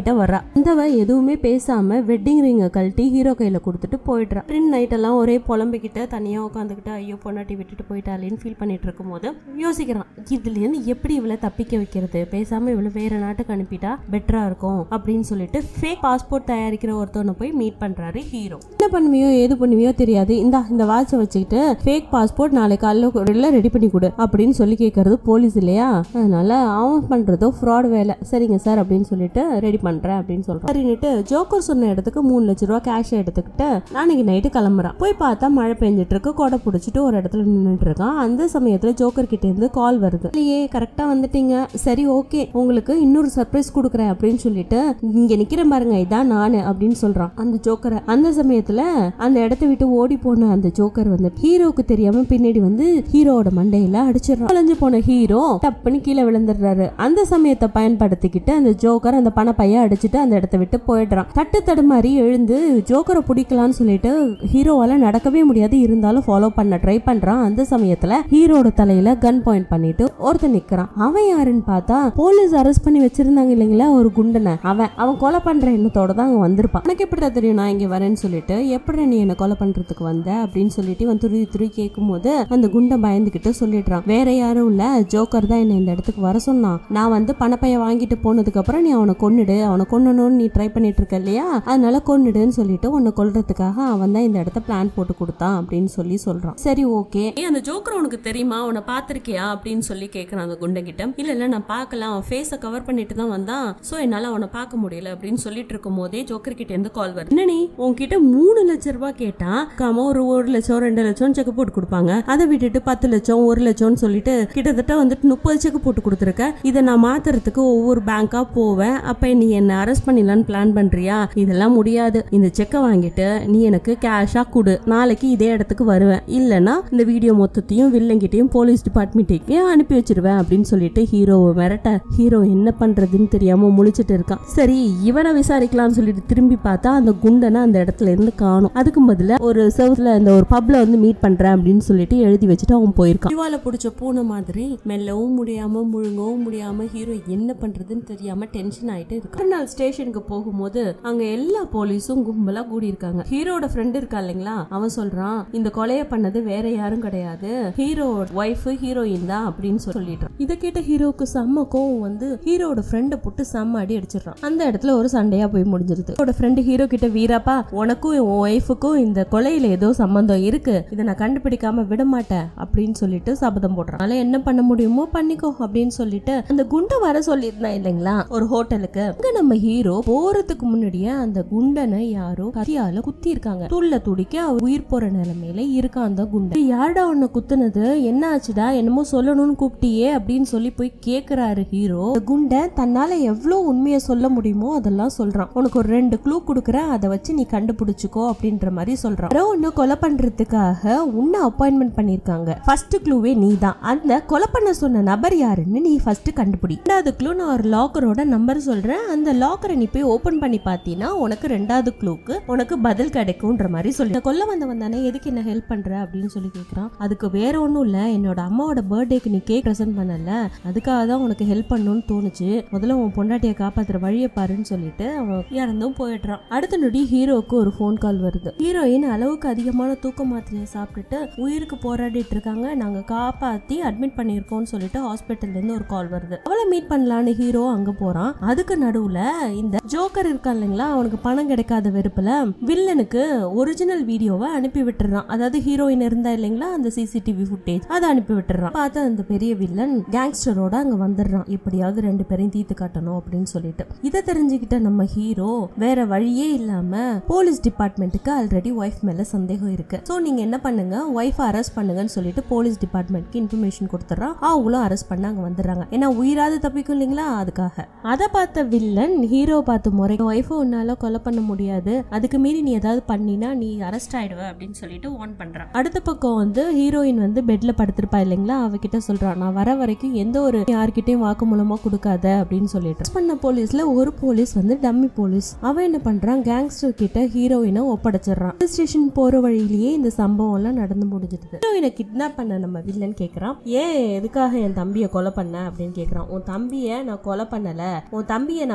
அந்தவ எதுவுமே பேசாம வெட்டிங் ரிங்கை கழட்டி ஹீரோ கையில கொடுத்துட்டு போயிடுறா நைட் எல்லாம் ஒரே புலம்பிக்கிட்டு தனியா உட்காந்துக்கிட்டு ஐயோ பொண்டாட்டி விட்டுட்டு போயிட்டாலேன்னு ஃபீல் பண்ணிட்டு இருக்கும்போது யோசிக்கிறான் இதுல இருந்து எப்படி இவளை தப்பிக்க வைக்கிறது பேசாம இவளை வேற நாட்டுக்கு அனுப்பிட்டா பெட்டரா இருக்கும் அப்படின்னு சொல்லிட்டு ஃபேக் பாஸ்போர்ட் தயாரிக்கிற ஒருத்தவனை போய் மீட் பண்றாரு ஹீரோ என்ன பண்ணுவியோ ஏது பண்ணுவியோ தெரியாது இந்த இந்த வாட்சை வச்சுக்கிட்டு ஃபேக் பாஸ்போர்ட் நாளை காலையில ரெடி பண்ணி கொடு அப்படின்னு சொல்லி கேட்கறது போலீஸ் இல்லையா அதனால அவன் பண்றதோ ஃப்ராட் வேலை சரிங்க சார் அப்படின்னு சொல்லிட்டு ரெடி பண்றேன் அப்படின்னு சொல்றான் சரின்னுட்டு ஜோக்கர் சொன்ன இடத்துக்கு மூணு லட்ச ரூபா கேஷ் எடுத்துக்கிட்டு நாளைக்கு நைட்டு கிளம்புறான் போய் பார்த்தா மழை பெஞ்சிட்டு இருக்கு கொடை பிடிச்சிட்டு ஒரு இடத்துல நின்றுட்டு இருக்கான் அந்த சமயத்துல ஜோக்கர் கிட்ட இருந்து கால் வருது இல்லையே கரெக்டா வந்துட்டீங்க சரி ஓகே உங்களுக்கு இன்னொரு சர்ப்ரைஸ் கொடுக்குறேன் அப்படின்னு சொல்லிட்டு இங்க நிக்கிறேன் பாருங்க இதான் நானு அப்படின்னு சொல்றான் அந்த ஜோக்கரை அந்த சமயத்துல அந்த இடத்த விட்டு ஓடி போன அந்த ஜோக்கர் வந்து ஹீரோக்கு தெரியாம பின்னாடி வந்து ஹீரோவோட மண்டையில அடிச்சிடறான் தொலைஞ்சு போன ஹீரோ டப்புன்னு கீழே விழுந்துடுறாரு அந்த சமயத்தை பயன்படுத்திக்கிட்டு அந்த ஜோக்கர் அந்த பணப்பைய அடிச்சிட்டு அந்த இடத்த விட்டு போயிடுறான் தட்டு தடுமாறி எழுந்து ஜோக்கரை பிடிக்கலாம்னு சொல்லிட்டு ஹீரோவால நடக்கவே முடியாது இருந்தாலும் ஃபாலோ பண்ண ட்ரை பண்றான் அந்த சமயத்துல ஹீரோட தலையில கன் பாயிண்ட் பண்ணிட்டு ஒருத்தன் நிக்கிறான் அவன் யாருன்னு பார்த்தா போலீஸ் அரெஸ்ட் பண்ணி வச்சிருந்தாங்க இல்லைங்களா ஒரு குண்டனை அவன் அவன் கொலை பண்ற எண்ணத்தோட தான் அங்க வந்திருப்பான் எனக்கு எப்படிடா தெரியும் நான் இங்க வரேன்னு சொல்லிட்டு எப்படி நீ என்ன கொலை பண்றதுக்கு வந்த அப்படின்னு சொல்லிட்டு இவன் துருவி துருவி கேட்கும் போது அந்த குண்டை பயந்துகிட்டு சொல்லிடுறான் வேற யாரும் இல்ல ஜோக்கர் தான் என்ன இந்த இடத்துக்கு வர சொன்னான் நான் வந்து பணப்பைய வாங்கிட்டு போனதுக்கு அப்புறம் நீ அவனை கொன்னுடு அவனை கொன்னணும்னு நீ ட்ரை பண்ணிட்டு இருக்க இல்லையா அதனால கொன்னுடுன்னு சொல்லிட்டு உன்னை கொல்றதுக்காக அவன் தான் இந்த இடத்த பிளான் போட்டு கொடுத்தான் அப்படின்னு சொல்லி சொல்றான் சரி ஓகே ஏய் அந்த ஜோக்கர் உனக்கு தெரியுமா அவனை பார்த்திருக்கியா அப்படின்னு சொல்லி கேட்கறான் அந்த குண்டகிட்ட இல்ல இல்ல நான் பார்க்கல அவன் ஃபேஸை கவர் பண்ணிட்டு தான் வந்தான் சோ என்னால அவனை பார்க்க முடியல அப்படின்னு சொல்லிட்டு இருக்கும் போதே ஜோக்கர் கிட்ட இருந்து கால் வருது என்ன நீ உன்கிட்ட மூணு லட்சம் ரூபாய் கேட்டா காம ஒரு ஒரு லட்சம் ரெண்டு லட்சம் செக் போட்டு கொடுப்பாங்க அதை விட்டுட்டு பத்து லட்சம் ஒரு லட்சம்னு சொல்லிட்டு கிட்டத்தட்ட வந்துட்டு முப்பது செக் போட்டு கொடுத்துருக்க இதை நான் மாத்துறதுக்கு ஒவ்வொரு பேங்கா போவேன் அப்ப நீ என்ன அரெஸ்ட் பண்ணிடலான்னு பிளான் பண்றியா இதெல்லாம் முடியாது இந்த செக்கை வாங்கிட்டு நீ எனக்கு கேஷா கொடு நாளைக்கு இதே இடத்துக்கு வருவேன் இல்லனா இந்த வீடியோ மொத்தத்தையும் வில்லங்கிட்டையும் போலீஸ் டிபார்ட்மெண்ட்டையும் அனுப்பி வச்சிருவேன் அப்படின்னு சொல்லிட்டு ஹீரோவை மிரட்ட ஹீரோ என்ன பண்றதுன்னு தெரியாம முழிச்சிட்டு இருக்கான் சரி இவனை விசாரிக்கலாம்னு சொல்லிட்டு திரும்பி பார்த்தா அந்த குண்டனை அந்த இடத்துல இருந்து காணும் அதுக்கு பதிலா ஒரு சவுத்துல அந்த ஒரு பப்ல வந்து மீட் பண்றேன் அப்படின்னு சொல்லிட்டு எழுதி வச்சுட்டு அவன் போயிருக்கான் இவால பிடிச்ச பூனை மாதிரி மெல்லவும் முடியாம முழுங்கவும் முடியாம ஹீரோ என்ன பண்றதுன்னு தெரியாம டென்ஷன் ஆயிட்டு இருக்கு ஒரு நாள் ஸ்டேஷனுக்கு போகும்போது அங்க எல்லா போலீஸும் கும்பலா கூடி இருக்காங்க ஹீரோட ஃப்ரெண்ட் இருக்கா இல்லைங்களா அவன் சொல்றான் இந்த கொலையை பண்ணது வேற யாரும் கிடையாது ஹீரோ ஒய்ஃப் ஹீரோயின் தான் அப்படின்னு சொல்லி சொல்லிடுறான் இதை கேட்ட ஹீரோக்கு செம்ம கோவம் வந்து ஹீரோட ஃப்ரெண்டை போட்டு செம்ம அடி அடிச்சிடுறான் அந்த இடத்துல ஒரு சண்டையா போய் முடிஞ்சிருது ஹீரோட ஃப்ரெண்டு ஹீரோ கிட்ட வீராப்பா உனக்கும் உன் ஒய்ஃபுக்கும் இந்த கொலையில ஏதோ சம்பந்தம் இருக்கு இதை நான் கண்டுபிடிக்காம விட மாட்டேன் அப்படின்னு சொல்லிட்டு சபதம் போடுறான் அதனால என்ன பண்ண முடியுமோ பண்ணிக்கோ அப்படின்னு சொல்லிட்டு அந்த குண்டை வர சொல்லியிருந்தான் இல்லைங்களா ஒரு ஹோட்டலுக்கு அங்க நம்ம ஹீரோ போறதுக்கு முன்னாடியே அந்த குண்டனை யாரோ கத்தியால குத்தி இருக்காங்க துள்ள துடிக்க அவர் உயிர் போற நிலைமையில இருக்கான் அந்த குண்டை யாருடா உன்னை குத்துனது என்ன ஆச்சுடா என்னமோ சொல்லணும்னு கூப்பிட்டியே அப்படின்னு சொல்லி போய் கேக்குறாரு ஹீரோ அந்த குண்டை தன்னால எவ்வளவு உண்மையை சொல்ல முடியுமோ அதெல்லாம் சொல்றான் உனக்கு ஒரு ரெண்டு க்ளூ கொடுக்குறேன் அதை வச்சு நீ கண்டுபிடிச்சுக்கோ அப்படின்ற மாதிரி சொல்றான் யாரோ உன்னை கொலை பண்றதுக்காக உன்னை அப்பாயின்மெண்ட் பண்ணிருக்காங்க ஃபர்ஸ்ட் க்ளூவே நீ தான் அந்த கொலை பண்ண சொன்ன நபர் யாருன்னு நீ ஃபர்ஸ்ட் கண்டுபிடி ரெண்டாவது க்ளூ நான் ஒரு லாக்கரோட நம்பர் சொல்றேன் அந்த லாக்கரை நீ போய் ஓபன் பண்ணி பார்த்தீங்கன்னா உனக்கு ரெண்டாவது க்ளூக்கு உனக்கு பதில் கிடைக்கும்ன்ற மாதிரி சொல்லி "நான் கொல்ல வந்தவன் தானே எதுக்கு என்ன ஹெல்ப் பண்ற அப்படின்னு சொல்லி கேட்கறான் அதுக்கு வேற ஒன்றும் இல்லை என்னோட அம்மாவோட பர்த்டேக்கு நீ கேக் ப்ரெசென்ட் பண்ணல அதுக்காக தான் உனக்கு ஹெல்ப் பண்ணணும்னு தோணுச்சு முதல்ல உன் பொண்டாட்டியை காப்பாத்துற வழியை பாருன்னு சொல்லிட்டு அவன் இறந்தும் போயிடுறான் அடுத்த நொடி ஹீரோவுக்கு ஒரு ஃபோன் கால் வருது ஹீரோயின் அளவுக்கு அதிகமான தூக்க மாத்திரையை சாப்பிட்டுட்டு உயிருக்கு போராடிட்டு இருக்காங்க நாங்க காப்பாத்தி அட்மிட் பண்ணியிருக்கோம்னு சொல்லிட்டு ஹாஸ்பிட்டல்ல இருந்து ஒரு கால் வருது அவளை மீட் பண்ணலான்னு ஹீரோ அங்க போறான் அதுக்கு நடுவுல இந்த ஜோக்கர் இருக்கான் இல்லைங்களா அவனுக்கு பணம் கிடைக்காத வெறுப்புல வில்லனுக்கு ஒரிஜினல் வீடியோவை அனுப்பி விட்டுறான் அதாவது ஹீரோயின் இருந்தா இல்லைங்களா அந்த சிசிடிவி ஃபுட்டேஜ் அதை அனுப்பி விட்டுறான் பார்த்து அந்த பெரிய வில்லன் கேங்ஸ்டரோட அங்க வந்துடுறான் எப்படியாவது ரெண்டு பேரையும் தீர்த்து காட்டணும் அப்படின்னு சொல்லிட்டு இதை தெரிஞ்சுக்கிட்ட நம்ம ஹீரோ வேற வழியே இல்லாம போலீஸ் டிபார்ட்மெண்ட்டுக்கு ஆல்ரெடி ஒய்ஃப் மேல சந்தேகம் இருக்கு சோ நீங்க என்ன பண்ணுங்க ஒய்ஃபை அரெஸ்ட் பண்ணுங்கன்னு சொல்லிட்டு போலீஸ் டிபார்ட்மெண்ட்க்கு இன்ஃபர்மேஷன் கொடுத்துறான் அவங்களும் அரெஸ்ட் பண்ண அங்க வந்துடுறாங்க ஏன்னா உயிராது தப்பிக்கும் இல்லைங்களா அதுக்காக அதை பார்த்த வில்லன் ஹீரோ பார்த்து முறை ஒய்ஃபை உன்னால கொலை பண்ண முடியாது அதுக்கு மீறி நீ ஏதாவது பண்ணினா நீ அரெஸ்ட் ஆயிடுவ அப்படின்னு சொல்லிட்டு வார்ன் பண்றான் அடுத்த பக்கம் வந்து ஹீரோயின் வந்து பெட்ல படுத்திருப்பா இல்லைங்களா அவகிட்ட சொல்றான் நான் வர வரைக்கும் எந்த ஒரு யார்கிட்டயும் வாக்கு மூலமா கொடுக்காத அப்படின்னு சொல்லிட்டு Arrest பண்ண போலீஸ்ல ஒரு போலீஸ் வந்து டம்மி போலீஸ் அவன் என்ன பண்றான் கேங்ஸ்டர் கிட்ட ஹீரோயினை ஒப்படைச்சிடுறான் ஸ்டேஷன் போற வழியிலேயே இந்த சம்பவம் எல்லாம் நடந்து முடிஞ்சிடுது ஹீரோயினை கிட்னாப் பண்ண நம்ம வில்லன் கேக்குறான் ஏன் எதுக்காக என் தம்பியை கொலை பண்ண அப்படின்னு கேக்குறான் உன் தம்பியை நான் கொலை பண்ணல உன் தம்பியை நான் மீட் பண்ணி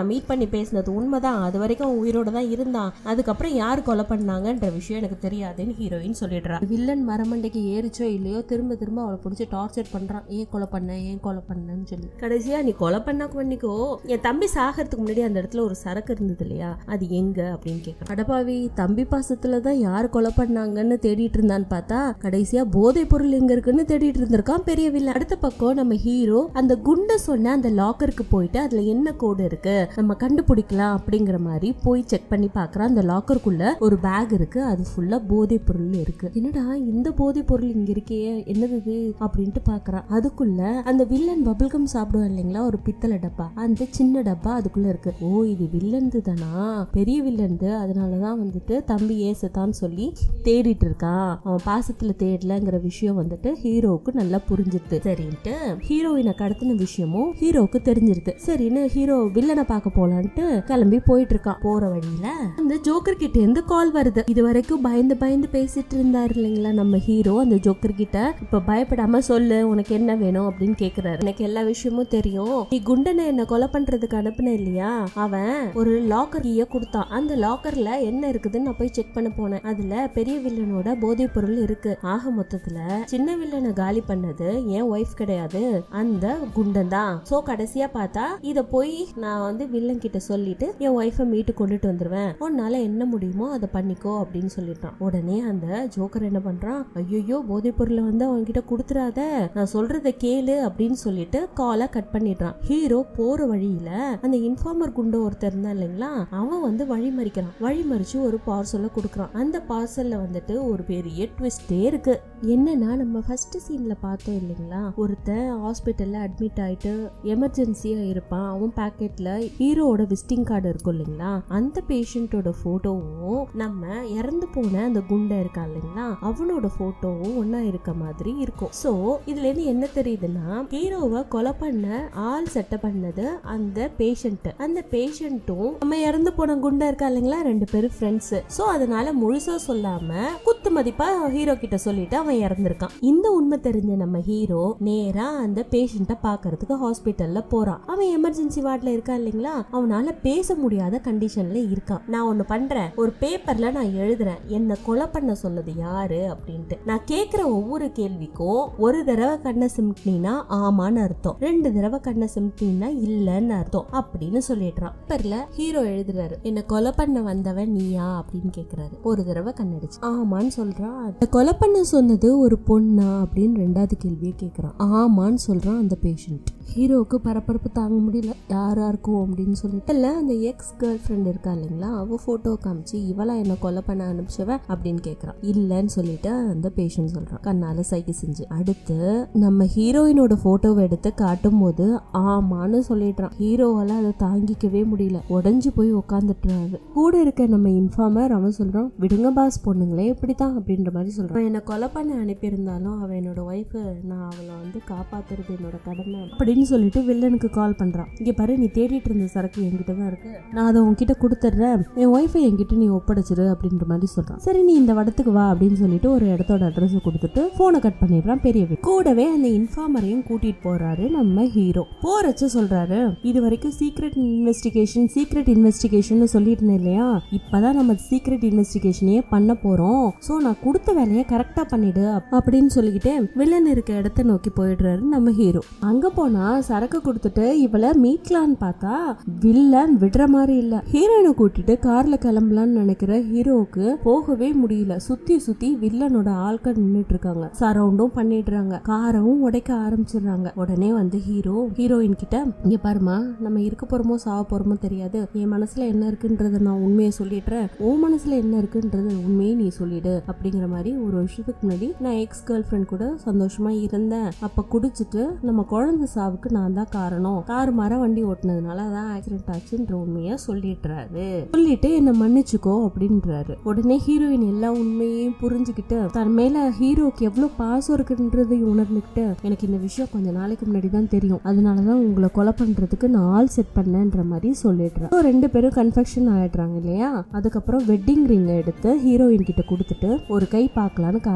பேசினது உண்மைதான் அது வரைக்கும் அவன் உயிரோட தான் இருந்தான் அதுக்கப்புறம் யார் கொலை பண்ணாங்கன்ற விஷயம் எனக்கு தெரியாதுன்னு ஹீரோயின் சொல்லிடுறான் வில்லன் மரமண்டைக்கு ஏறிச்சோ இல்லையோ திரும்ப திரும்ப அவளை பிடிச்சி டார்ச்சர் பண்றான் ஏன் கொலை பண்ண ஏன் கொலை பண்ணன்னு சொல்லி கடைசியா நீ கொலை பண்ணா பண்ணிக்கோ என் தம்பி சாகிறதுக்கு முன்னாடி அந்த இடத்துல ஒரு சரக்கு இருந்தது இல்லையா அது எங்க அப்படின்னு கேட்கறான் அடப்பாவி தம்பி பாசத்துல தான் யார் கொலை பண்ணாங்கன்னு தேடிட்டு இருந்தான்னு பார்த்தா கடைசியா போதை பொருள் எங்க இருக்குன்னு தேடிட்டு இருந்திருக்கான் பெரிய வில்லன் அடுத்த பக்கம் நம்ம ஹீரோ அந்த குண்டை சொன்ன அந்த லாக்கருக்கு போயிட்டு அதுல என்ன கோடு இருக்கு நம்ம கண்டுபிடிக்கலாம் அப்படிங்கிற மாதிரி போய் செக் பண்ணி பார்க்கறான் அந்த லாக்கருக்குள்ள ஒரு பேக் இருக்கு அது ஃபுல்லா போதை பொருள் இருக்கு என்னடா இந்த போதை பொருள் இங்க இருக்கே என்னது இது அப்படின்ட்டு பார்க்கறான் அதுக்குள்ள அந்த வில்லன் பபிள்கம் சாப்பிடுவான் இல்லைங்களா ஒரு பித்தளை டப்பா அந்த சின்ன டப்பா அதுக்குள்ள இருக்கு ஓ இது வில்லன்து தானா பெரிய வில்லன்து அதனாலதான் வந்துட்டு தம்பி ஏசத்தான்னு சொல்லி தேடிட்டு இருக்கான் அவன் பாசத்துல தேடலங்கிற விஷயம் வந்துட்டு ஹீரோவுக்கு நல்லா புரிஞ்சிருது சரின்ட்டு ஹீரோயினை கடத்தின விஷயமும் ஹீரோவுக்கு தெரிஞ்சிருது சரின்னு ஹீரோ வில்லனை பார்க்க போலான்ட்டு கிளம்பி போயிட்டு இருக்கான் போற வழியில அந்த ஜோக்கர் கிட்ட இருந்து கால் வருது இது வரைக்கும் பயந்து பயந்து பேசிட்டு இருந்தாரு இல்லைங்களா நம்ம ஹீரோ அந்த ஜோக்கர் கிட்ட இப்ப பயப்படாம சொல்லு உனக்கு என்ன வேணும் அப்படின்னு கேக்குறாரு எனக்கு எல்லா விஷயமும் தெரியும் நீ குண்டனை என்ன கொலை பண்றதுக்கு அனுப்புன இல்லையா அவன் ஒரு லாக்கர் கீய கொடுத்தான் அந்த லாக்கர்ல என்ன இருக்குதுன்னு நான் போய் செக் பண்ண போனேன் அதுல பெரிய வில்லனோட போதைப் பொருள் இருக்கு ஆக மொத்தத்துல சின்ன வில்லனை காலி பண்ணது என் ஒய்ஃப் கிடையாது அந்த குண்டன் தான் சோ கடைசியா பார்த்தா இத போய் நான் வந்து வில்லன் கிட்ட சொல்லிட்டு என் ஒய்ஃபை மீட்டு கொண்டுட்டு வந்துருவேன் உன்னால என்ன முடியுமோ அதை பண்ணிக்கோ அப்படின்னு சொல்லிட்டான் உடனே அந்த ஜோக்கர் என்ன பண்றான் ஐயோ போதைப் பொருளை வந்து அவங்க கிட்ட கொடுத்துறாத நான் சொல்றத கேளு அப்படின்னு சொல்லிட்டு காலை கட் பண்ணிடுறான் ஹீரோ போற வழியில அந்த இன்ஃபார்மர் குண்டு ஒருத்தர் இருந்தான் இல்லைங்களா அவன் வந்து வழி மறிக்கிறான் வழி மறிச்சு ஒரு பார்சலை கொடுக்குறான் அந்த பார்சல்ல வந்துட்டு ஒரு பெரிய ட்விஸ்டே இருக்கு என்னன்னா நம்ம ஃபர்ஸ்ட் சீன்ல பார்த்தோம் இல்லைங்களா ஒருத்தன் ஹாஸ்பிட்டல்ல அட்மிட் ஆயிட்டு எமர்ஜென்சியா இருப்பான் அவன் பாக்கெட்ல ஹீரோவோட விசிட்டிங் கார்டு இருக்கும் இல்லைங்களா அந்த பேஷண்டோட போட்டோவும் நம்ம இறந்து போன அந்த குண்டை இருக்கா இல்லைங்களா அவனோட போட்டோவும் ஒன்னா இருக்க மாதிரி இருக்கும் சோ இதுல இருந்து என்ன தெரியுதுன்னா ஹீரோவை கொலை பண்ண ஆள் செட்டப் பண்ணது அந்த பேஷண்ட் அந்த பேஷண்ட்டும் நம்ம இறந்து போன குண்டா இருக்கா இல்லைங்களா ரெண்டு பேரும் ஃப்ரெண்ட்ஸ் சோ அதனால முழுசா சொல்லாம குத்து மதிப்பா ஹீரோ கிட்ட சொல்லிட்டு அவன் இறந்திருக்கான் இந்த உண்மை தெரிஞ்ச நம்ம ஹீரோ நேரா அந்த பேஷண்ட்டை பாக்குறதுக்கு ஹாஸ்பிட்டல்ல போறான் அவன் எமர்ஜென்சி வார்ட்ல இருக்கா இல்லைங்களா அவனால பேச முடியாத கண்டிஷன்ல இருக்கான் நான் ஒண்ணு பண்றேன் ஒரு பேப்பர்ல நான் எழுதுறேன் என்ன கொலை பண்ண சொன்னது யாரு அப்படின்ட்டு நான் கேக்குற ஒவ்வொரு கேள்விக்கும் ஒரு தடவை கண்ணை சிமிட்டினா ஆமான்னு அர்த்தம் ரெண்டு தடவை கண்ணை சிமிட்டினா இல்லன்னு அர்த்தம் அப்படின்னு சொல்லிடுறான் பேப்பர்ல ஹீரோ எழுதுறாரு என்ன கொலை பண்ண வந்தவன் நீயா அப்படின்னு கேக்குறாரு ஒரு தடவை கண்ணடிச்சு ஆமான்னு சொல்றான் அந்த கொலை பண்ண சொன்னது ஒரு பொண்ணா அப்படின்னு ரெண்டாவது கேள்வியை கேக்குறான் ஆமான்னு சொல்றான் அந்த பேஷண்ட் ஹீரோவுக்கு பரபரப்பு தாங்க முடியல யாரா இருக்கும் அப்படின்னு சொல்லிட்டு இல்ல அந்த எக்ஸ் கேர்ள் ஃப்ரெண்ட் இருக்கா இல்லைங்களா அவ போட்டோ காமிச்சு இவளா என்ன கொலை பண்ண அனுப்பிச்சவ அப்படின்னு கேக்குறான் இல்லன்னு சொல்லிட்டு அந்த பேஷண்ட் சொல்றான் கண்ணால சைகை செஞ்சு அடுத்து நம்ம ஹீரோயினோட போட்டோவை எடுத்து காட்டும் போது ஆமான்னு சொல்லிடுறான் ஹீரோவால அதை தாங்கிக்கவே முடியல உடஞ்சு போய் உட்காந்துட்டுறாரு கூட இருக்க நம்ம இன்ஃபார்மர் அவன் சொல்றான் விடுங்க பாஸ் பொண்ணுங்களே இப்படித்தான் அப்படின்ற மாதிரி சொல்றான் என்னை கொலை பண்ண அனுப்பியிருந்தாலும் அவ என்னோட ஒய்ஃப் நான் அவளை வந்து காப்பாத்துறது என்னோட கடமை அப்படின்னு சொல்லிட்டு வில்லனுக்கு கால் பண்றான் இங்க பாரு நீ தேடிட்டு இருந்த சரக்கு என்கிட்ட தான் இருக்கு நான் அதை உன்கிட்ட கொடுத்துட்றேன் என் ஒய்ஃபை என்கிட்ட நீ ஒப்படைச்சிரு அப்படின்ற மாதிரி சொல்றான் சரி நீ இந்த இடத்துக்கு வா அப்படின்னு சொல்லிட்டு ஒரு இடத்தோட அட்ரஸ் கொடுத்துட்டு போனை கட் பண்ணிடுறான் பெரிய வி- கூடவே அந்த இன்ஃபார்மரையும் கூட்டிட்டு போறாரு நம்ம ஹீரோ போறச்ச சொல்றாரு இது வரைக்கும் சீக்ரெட் இன்வெஸ்டிகேஷன் சீக்ரெட் இன்வெஸ்டிகேஷன் சொல்லிட்டு இருந்தேன் இல்லையா இப்பதான் நம்ம சீக்ரெட் இன்வெஸ்டிகேஷனையே பண்ண போறோம் சோ நான் கொடுத்த வேலையை கரெக்டா பண்ணிடு அப்- அப்படின்னு சொல்லிக்கிட்டு வில்லன் இருக்க இடத்த நோக்கி போயிடுறாரு நம்ம ஹீரோ அங்க போனா சரக்கு கொடுத்துட்டு இவளை மீட்கலான்னு பார்த்தா வில்லன் விடுற மாதிரி இல்ல ஹீரோயினை கூட்டிட்டு கார்ல கிளம்பலாம்னு நினைக்கிற ஹீரோவுக்கு போகவே முடியல சுத்தி சுத்தி வில்லனோட ஆட்கள் நின்னுட்டு இருக்காங்க சரவுண்டும் பண்ணிடுறாங்க காரவும் உடைக்க ஆரம்பிச்சிடுறாங்க உடனே வந்து ஹீரோ ஹீரோயின் கிட்ட இங்க பாருமா நம்ம இருக்க போறோமோ சாவ போறோமோ தெரியாது என் மனசுல என்ன இருக்குன்றத நான் உண்மையை சொல்லிடுறேன் உன் மனசுல என்ன இருக்குன்றது உண்மையை நீ சொல்லிடு அப்படிங்கிற மாதிரி ஒரு வருஷத்துக்கு முன்னாடி நான் எக்ஸ் கேர்ள் ஃப்ரெண்ட் கூட சந்தோஷமா இருந்தேன் அப்ப குடிச்சிட்டு நம்ம குழந்தை சாவுக்கு நான் தான் காரணம் கார் மர வண்டி ஓட்டுனதுனால அதான் ஆக்சிடென்ட் ஆச்சுன்ற உண்மையை சொல்லிடுறாரு சொல்லிட்டு என்ன மன்னிச்சுக்கோ அப்படின்றாரு உடனே ஹீரோயின் எல்லா உண்மையையும் புரிஞ்சுக்கிட்டு தன் மேல ஹீரோக்கு எவ்வளவு பாசம் இருக்குன்றதையும் உணர்ந்துக்கிட்டு எனக்கு இந்த விஷயம் கொஞ்ச நாளைக்கு முன்னாடி தான் தெரியும் அதனாலதான் உங்களை கொலை பண்றதுக்கு நான் ஆள் செட் பண்ணேன்ற மாதிரி சொல்லிடுறேன் So, ரெண்டு பேரும் கன்ஃபெக்ஷன் ஆயிடுறாங்க இல்லையா அதுக்கப்புறம் வெட்டிங் ரிங் எடுத்து ஹீரோயின் கிட்ட கொடுத்துட்டு ஒரு கை பார்க்கலான்னு காரை விட்டு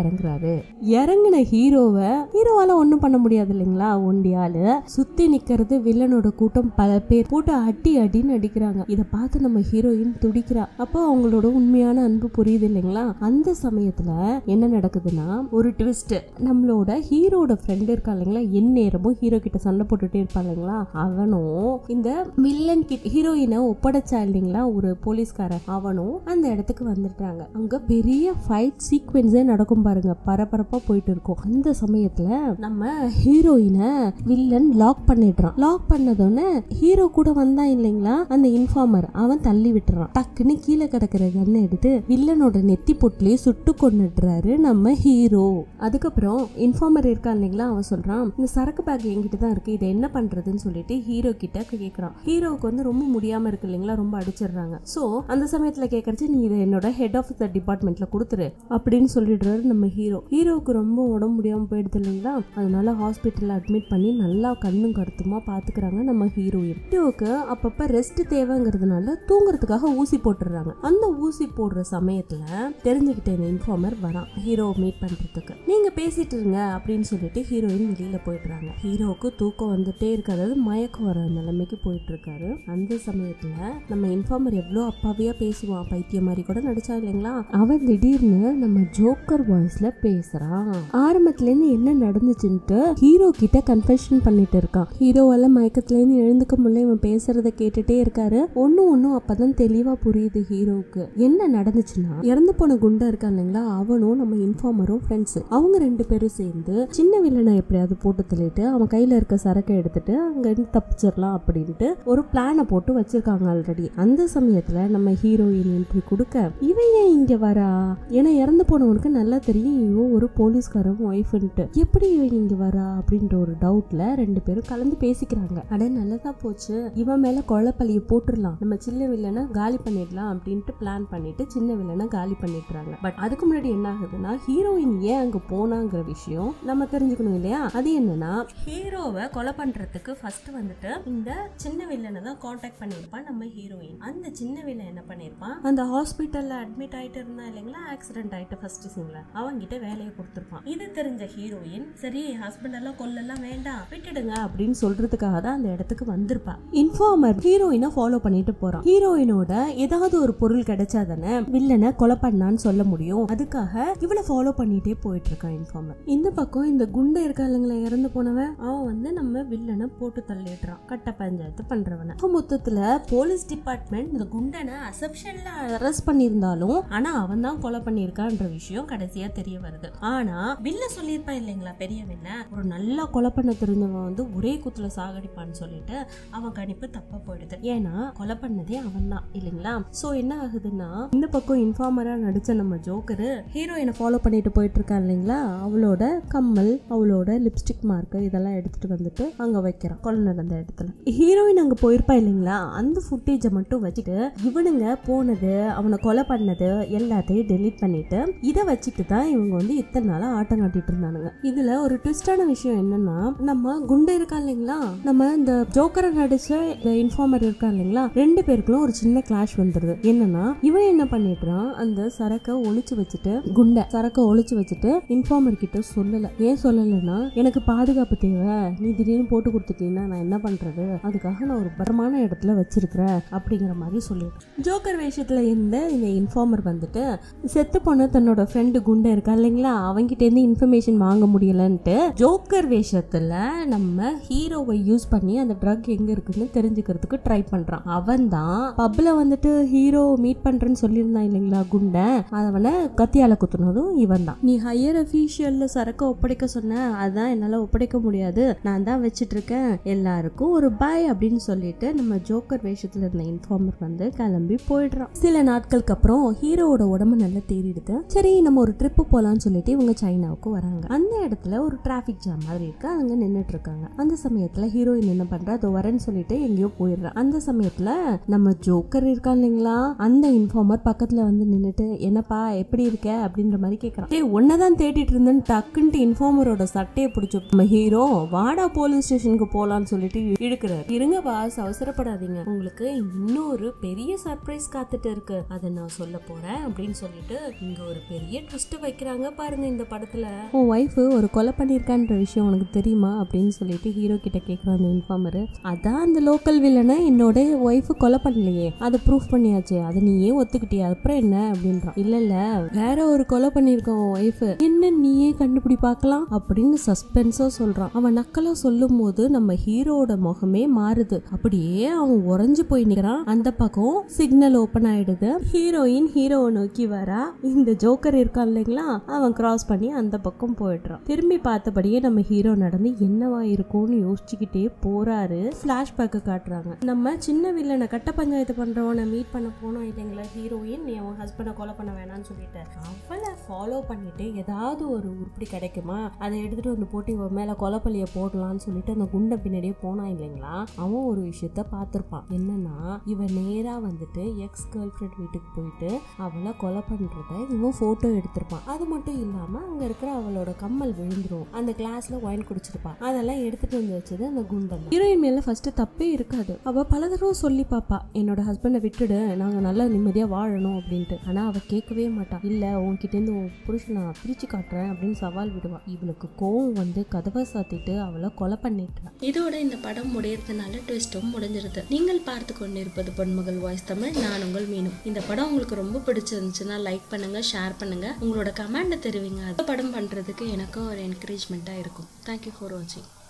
இறங்குறாரு இறங்குன ஹீரோவை ஹீரோவால ஒண்ணும் பண்ண முடியாது இல்லைங்களா ஒண்டியாலு சுத்தி நிக்கிறது வில்லனோட கூட்டம் பல பேர் போட்டு அடி அடின்னு அடிக்கிறாங்க இத பார்த்து நம்ம ஹீரோயின் துடிக்கிறா அப்போ அவங்களோட உண்மையான அன்பு புரியுது இல்லைங்களா அந்த சமயத்துல என்ன நடக்குதுன்னா ஒரு ட்விஸ்ட் நம்மளோட ஹீரோட ஃப்ரெண்ட் இருக்கா இல்லைங்களா என் நேரமும் ஹீரோ கிட்ட சண்டை போட்டுட்டே இருப்பா இல்லைங்களா அவனும் இந்த வில்லன் கிட்ட ஹீரோயினை ஒப்படைச்சா இல்லைங்களா ஒரு போலீஸ்காரன் அவனும் அந்த இடத்துக்கு வந்துட்டாங்க அங்க பெரிய ஃபைட் சீக்வென்ஸே நடக்கும் பாருங்க பரபரப்பா போயிட்டு இருக்கும் அந்த சமயத்துல நம்ம ஹீரோயினை வில்லன் லாக் பண்ணிடுறான் லாக் பண்ணதோடனே ஹீரோ கூட வந்தான் இல்லைங்களா அந்த இன்ஃபார்மர் அவன் தள்ளி விட்டுறான் டக்குன்னு கீழே கிடக்கிற கண்ணை எடுத்து வில்லனோட நெத்தி பொட்டிலே சுட்டு கொண்டுடுறாரு நம்ம ஹீரோ அதுக்கப்புறம் இன்ஃபார்மர் இருக்கான் இல்லைங்களா அவன் சொல்றான் இந்த சரக்கு பேக் என்கிட்ட தான் இருக்கு இதை என்ன பண்றதுன்னு சொல்லிட்டு ஹீரோ கிட்ட கேக்குறான் ஹீரோவுக்கு வந்து ரொம்ப முடியாம இருக்கு இல்லைங்களா ரொம்ப அடிச்சிடுறாங்க சோ அந்த சமயத்துல கேக்குறச்சு நீ இதை என்னோட ஹெட் ஆஃப் த டிபார்ட்மெண்ட்ல கொடுத்துரு அப்படின்னு சொல்லிடுறாரு நம்ம ஹீரோ ஹீரோவுக்கு ரொம்ப உடம்பு முடியாம போயிடுது இல்லைங்களா அதனால ஹாஸ்பிட்டல்ல அட்மிட் பண்ணி நல்லா கண்ணும் கருத்துமா பாத்துக்கிறாங்க நம்ம ஹீரோயின் ஹீரோவுக்கு அப்பப்ப ரெஸ்ட் தேவைங்கிறதுனால தூங்குறதுக்காக ஊசி போட்டுடுறாங்க அந்த ஊசி போடுற சமயத்துல தெரிஞ்சுக்கிட்ட இந்த இன்ஃபார்மர் வரான் ஹீரோவை மீட் பண்றதுக்கு நீங்க பேசிட்டு இருங்க அப்படின்னு சொல்லிட்டு ஹீரோயின் வெளியில போயிடுறாங்க ஹீரோவுக்கு தூக்கம் வந்துட்டே இருக்கு அதாவது மயக்கம் வர நிலைமைக்கு போயிட்டு இருக்காரு அந்த சமயத்துல நம்ம இன்ஃபார்மர் எவ்வளவு அப்பாவியா பேசுவான் பைத்தியம் மாதிரி கூட நடிச்சா இல்லைங்களா அவன் திடீர்னு நம்ம ஜோக்கர் வாய்ஸ்ல பேசுறான் ஆரம்பத்துல இருந்து என்ன நடந்துச்சுன்ட்டு ஹீரோ கிட்ட கன்ஃபெஷன் பண்ணிட்டு இருக்கான் ஹீரோவால மயக்கத்துல இருந்து எழுந்துக்க முடியல இவன் பேசுறத கேட்டுட்டே இருக்காரு ஒன்னும் ஒன்னும் அப்பதான் தெளிவா புரியுது ஹீரோவுக்கு என்ன நடந்துச்சுன்னா இறந்து போன குண்டா இருக்கான் இல்லைங்களா அவனும் நம்ம இன்ஃபார்மரும் ஃப்ரெண்ட்ஸ் அவங்க ரெண்டு பேரும் சேர்ந்து சின்ன வில்லனை எப்படியாவது போட்டு தள்ளிட்டு அவன் கையில இருக்க சரக்கை எடுத்துட்டு அங்க இருந்து தப்பிச்சிடலாம் அப்படின்ட்டு ஒரு பிளானை போட்டு வச்சிருக்காங்க ஆல்ரெடி அந்த சமயத்துல நம்ம ஹீரோயின் என்ட்ரி கொடுக்க இவன் ஏன் இங்க வரா ஏன்னா இறந்து போனவனுக்கு நல்லா தெரியும் இவன் ஒரு போலீஸ்காரன் ஒய்ஃப்ன்ட்டு எப்படி இவன் இங்க வரா அப்படின்ற ஒரு டவுட்ல ரெண்டு பேரும் கலந்து பேசிக்கிறாங்க அட நல்லதா போச்சு இவன் மேல கொலைப்பழிய போட்டுடலாம் நம்ம சின்ன வில்லனை காலி பண்ணிடலாம் அப்படின்ட்டு பிளான் பண்ணிட்டு சின்ன வில்லனை காலி பண்ணிடுறாங்க பட் அதுக்கு முன்னாடி என்ன ஆகுதுன்னா ஹீரோயின் ஏன் அங்க போனாங்கிற விஷயம் நம்ம தெரிஞ்சுக்கணும் இல்லையா அது என்னன்னா ஹீரோவை கொலை பண்றதுக்கு ஃபர்ஸ்ட் வந்துட்டு இந்த சின்ன வில்லனை தான் காண்டாக்ட் பண்ணியிருப்பான் நம்ம ஹீரோயின் அந்த சின்ன வில்லன் என்ன பண்ணியிருப்பான் அந்த ஹாஸ்பிட்டல்ல அட்மிட் ஆயிட்டு இருந்தா இல்லைங்களா ஆக்சிடென்ட் ஆயிட்டு ஃபர்ஸ்ட் சீன்ல அவங்கிட்ட வேலையை கொடுத்துருப்பான் இது தெரிஞ்ச ஹீரோயின் சரி ஹஸ்பண்ட் எல்லாம் கொல்லலாம் வேண்டாம் விட்டுடுங்க அப்படின்னு சொல்றதுக்காக தான் அந்த இடத்துக்கு வந்திருப்பா இன்ஃபார்மர் ஹீரோயினை ஃபாலோ பண்ணிட்டு போறான் ஹீரோயினோட ஏதாவது ஒரு பொருள் கிடைச்சா தானே வில்லனை கொலை பண்ணான்னு சொல்ல முடியும் அதுக்காக இவளை ஃபாலோ பண்ணிட்டே போயிட்டு இருக்கான் இன்ஃபார்மர் இந்த பக்கம் இந்த குண்டை இருக்கா இல்லைங்களா இறந்து போனவன் அவன் வந்து நம்ம வில்லனை போட்டு தள்ளிடுறான் கட்ட பஞ்சாயத்து பண்றவன அப்ப மொத்தத்துல போலீஸ் டிபார்ட்மெண்ட் இந்த குண்டனை அசப்ஷன்ல அரெஸ்ட் பண்ணியிருந்தாலும் ஆனா அவன் தான் கொலை பண்ணியிருக்கான்ற விஷயம் கடைசியா தெரிய வருது ஆனா வில்ல சொல்லியிருப்பான் இல்லைங்களா பெரிய வில்ல ஒரு நல்லா கொலை பண்ண தெரிஞ்சவன் வந்து ஒரே குத்துல சாகடிப்பான்னு சொல்லிட்டு அவன் கணிப்பு தப்பா போயிடுது ஏன்னா கொலை பண்ணதே அவன் தான் இல்லைங்களா சோ என்ன ஆகுதுன்னா இந்த பக்கம் இன்ஃபார்மரா நடிச்ச நம்ம ஜோக்கரு ஹீரோயினை ஃபாலோ பண்ணிட்டு போயிட்டு இருக்கான் இல்லைங்களா அவளோட கம்மல் அவளோட லிப்ஸ்டிக் மார்க் இதெல்லாம் எடுத்துட்டு வந்துட்டு அங்க வைக்கிறான் கொலை நடந்த இடத்துல ஹீரோயின் அங்க போயிருப்பா இல்லைங்களா அந்த ஃபுட்டேஜை மட்டும் வச்சுட்டு இவனுங்க போனது அவனை கொலை பண்ணது எல்லாத்தையும் டெலீட் பண்ணிட்டு இதை வச்சுட்டு தான் இவங்க வந்து இத்தனை நாளா ஆட்டம் காட்டிட்டு இருந்தானுங்க இதுல ஒரு ட்விஸ்டான விஷயம் என்னன்னா நம்ம குண்டை இருக்கா இல்லைங்களா நம்ம இந்த ஜோக்கரை நடிச்ச இந்த இன்ஃபார்மர் இருக்கா இல்லைங்களா ரெண்டு பேருக்குள்ள ஒரு சின்ன கிளாஷ் வந்துருது என்னன்னா இவன் என்ன பண்ணிடுறான் அந்த சரக்கை ஒளிச்சு வச்சுட்டு குண்டை சரக்கை ஒளிச்சு வச்சுட்டு இன்ஃபார்மர் கிட்ட சொல்லல ஏன் சொல்லலைன்னா எனக்கு பாதுகாப்பு தேவை நீ திடீர்னு போட்டு கொடுத்துட்டீங்கன்னா நான் என்ன பண்றது அதுக்காக நான் ஒரு பரமான இடத்துல வச்சிருக்கிறேன் அப்படிங்கிற மாதிரி சொல்லிடுறேன் ஜோக்கர் வேஷத்துல இருந்த இந்த இன்ஃபார்மர் வந்துட்டு செத்து போன தன்னோட ஃப்ரெண்டு குண்டை இருக்கா இல்லைங்களா அவங்கிட்ட இருந்து இன்ஃபர்மேஷன் வாங்க முடியலன்ட்டு ஜோக்கர் வேஷத்துல நம்ம ஹீரோவை யூஸ் பண்ணி அந்த ட்ரக் எங்க இருக்குன்னு தெரிஞ்சுக்கிறதுக்கு ட்ரை பண்றான் அவன் தான் பப்ல வந்துட்டு ஹீரோ மீட் பண்றேன்னு சொல்லியிருந்தான் இல்லைங்களா குண்டை அவனை கத்தியால குத்துனதும் இவன் தான் நீ ஹையர் அஃபீஷியல்ல சரக்கு ஒப்படைக்க சொன்ன அதான் என்னால ஒப்படைக்க முடியாது நான் தான் வச்சிட்டு இருக்கேன் எல்லாருக்கும் ஒரு பாய் அப்படின்னு சொல்லிட்டு நம்ம ஜோக்கர் வேஷத்துல இருந்த இன்ஃபார்மர் வந்து கிளம்பி போயிடுறான் சில நாட்களுக்கு அப்புறம் ஹீரோவோட உடம்பு நல்லா தேறிடுது சரி நம்ம ஒரு ட்ரிப்பு போலாம்னு சொல்லிட்டு இவங்க சைனாவுக்கு வராங்க அந்த இடத்துல ஒரு டிராஃபிக் ஜாம் மாதிரி இருக்கு அங்க நின்னுட்டு இருக்காங்க அந்த சமயத்துல ஹீரோயின் என்ன பண்றா அது வரேன்னு சொல்லிட்டு எங்கேயோ போயிடுறா அந்த சமயத்துல நம்ம ஜோக்கர் இருக்கான் இல்லைங்களா அந்த இன்ஃபார்மர் பக்கத்துல வந்து நின்னுட்டு என்னப்பா எப்படி இருக்க அப்படின்ற மாதிரி கேக்குறான் டேய் உன்னதான் தேடிட்டு இருந்தேன்னு டக்குன்ட்டு இன்ஃபார்மரோட சட்டையை பிடிச்சு நம்ம ஹீரோ வாடா போலீஸ் ஸ்டேஷனுக்கு போலான்னு சொல்லிட்டு இழுக்கிறார் இருங்க பாஸ் அவசரப்படாதீங்க உங்களுக்கு இன்னொரு பெரிய சர்ப்ரைஸ் காத்துட்டு இருக்கு அதை நான் சொல்ல போறேன் அப்படின்னு சொல்லிட்டு இங்க ஒரு பெரிய ட்விஸ்ட் வைக்கிறாங்க பாருங்க இந்த படத்துல உன் ஒய்ஃபு ஒரு கொலை பண்ணியிருக்கான்ற விஷயம் உனக்கு தெரியுமா அப்படின்னு சொல்லிட்டு ஹீரோ கிட்ட கேட்குறான் அந்த இன்ஃபார்மர் அதான் அந்த லோக்கல் வில்லனை என்னோட ஒய்ஃபு கொலை பண்ணலையே அதை ப்ரூஃப் பண்ணியாச்சு அதை நீ ஏன் ஒத்துக்கிட்டியா அப்புறம் என்ன அப்படின்றான் இல்ல இல்ல வேற ஒரு கொலை பண்ணியிருக்கான் உன் ஒய்ஃபு என்ன நீயே கண்டுபிடி பார்க்கலாம் அப்படின்னு சஸ்பென்ஸா சொல்றான் அவன் நக்கலா சொல்லும் போது நம்ம ஹீரோட முகமே மாறுது அப்படியே அவன் உறைஞ்சு போய் நிக்கிறான் அந்த பக்கம் சிக்னல் ஓபன் ஆயிடுது ஹீரோயின் ஹீரோவை நோக்கி வரா இந்த ஜோக்கர் இருக்கான் இல்லைங்களா அவன் கிராஸ் பண்ணி அந்த பக்கம் போயிடுறான் திரும்பி பார்த்தபடியே நம்ம ஹீரோ நடந்து என்னவா இருக்கும்னு யோசிச்சுக்கிட்டே போறாரு பிளாஷ்பேக்கு காட்டுறாங்க நம்ம சின்ன வில்லனை கட்ட பஞ்சாயத்து பண்றவனை மீட் பண்ண போனோம் இல்லைங்களா ஹீரோயின் நீ அவன் ஹஸ்பண்டை கொலை பண்ண வேணாம்னு சொல்லிட்டு அவளை ஃபாலோ பண்ணிட்டு ஏதாவது ஒரு உருப்படி கிடைக்குமா அதை எடுத்துட்டு வந்து போட்டு இவன் மேல கொலைப்பள்ளிய போடலாம்னு சொல்லிட்டு அந்த குண்டை பின்னாடியே போனான் இல்லைங்களா அவன் ஒரு விஷயத்த பார்த்திருப்பான் என்னன்னா இவன் நேரா வந்துட்டு எக்ஸ் கேர்ள் ஃப்ரெண்ட் வீட்டுக்கு போயிட்டு அவளை கொலை பண்றத இவன் போட்டோ எடுத்திருப்பான் அது மட்டும் இல்லாம அங்க இருக்கிற அவளோட கம்மல் விழுந்துரும் அந்த கிளாஸ்ல ஒயின் குடிச்சிருப்பான் அதெல்லாம் எடுத்துட்டு வந்து வச்சது அந்த குண்டன் ஹீரோயின் மேல ஃபர்ஸ்ட் தப்பே இருக்காது அவ பல தடவை சொல்லி பாப்பா என்னோட ஹஸ்பண்டை விட்டுடு நாங்க நல்லா நிம்மதியா வாழணும் அப்படின்ட்டு ஆனா அவ கேட்கவே மாட்டா இல்ல உன்கிட்ட இருந்து உன் புருஷனை நான் பிரிச்சு காட்டுறேன் அப்படின்னு சவால் விடுவா இவளுக்கு கோவம் வந்து கதவை சாத்திட்டு அவளை கொலை பண்ணிட்டான் இதோட இந்த படம் முடியறதுனால ட்விஸ்டும் முடிஞ்சிருது நீங்கள் பார்த்து கொண்டிருப்பது பொன்மகள் வாய்ஸ் தமிழ் நான் உங்கள் மீனும் இந்த படம் உங்களுக்கு ரொம்ப பிடிச்சிருந்துச்சுன்னா லைக் பண்ணுங்க ஷேர் பண்ணுங்க உங்களோட கமெண்ட்டை தெரிவிங்க அந்த படம் பண்றதுக்கு எனக்கும் ஒரு என்கரேஜ்மெண்ட்டாக இருக்கும் தேங்க்யூ ஃபார் வாட்சிங்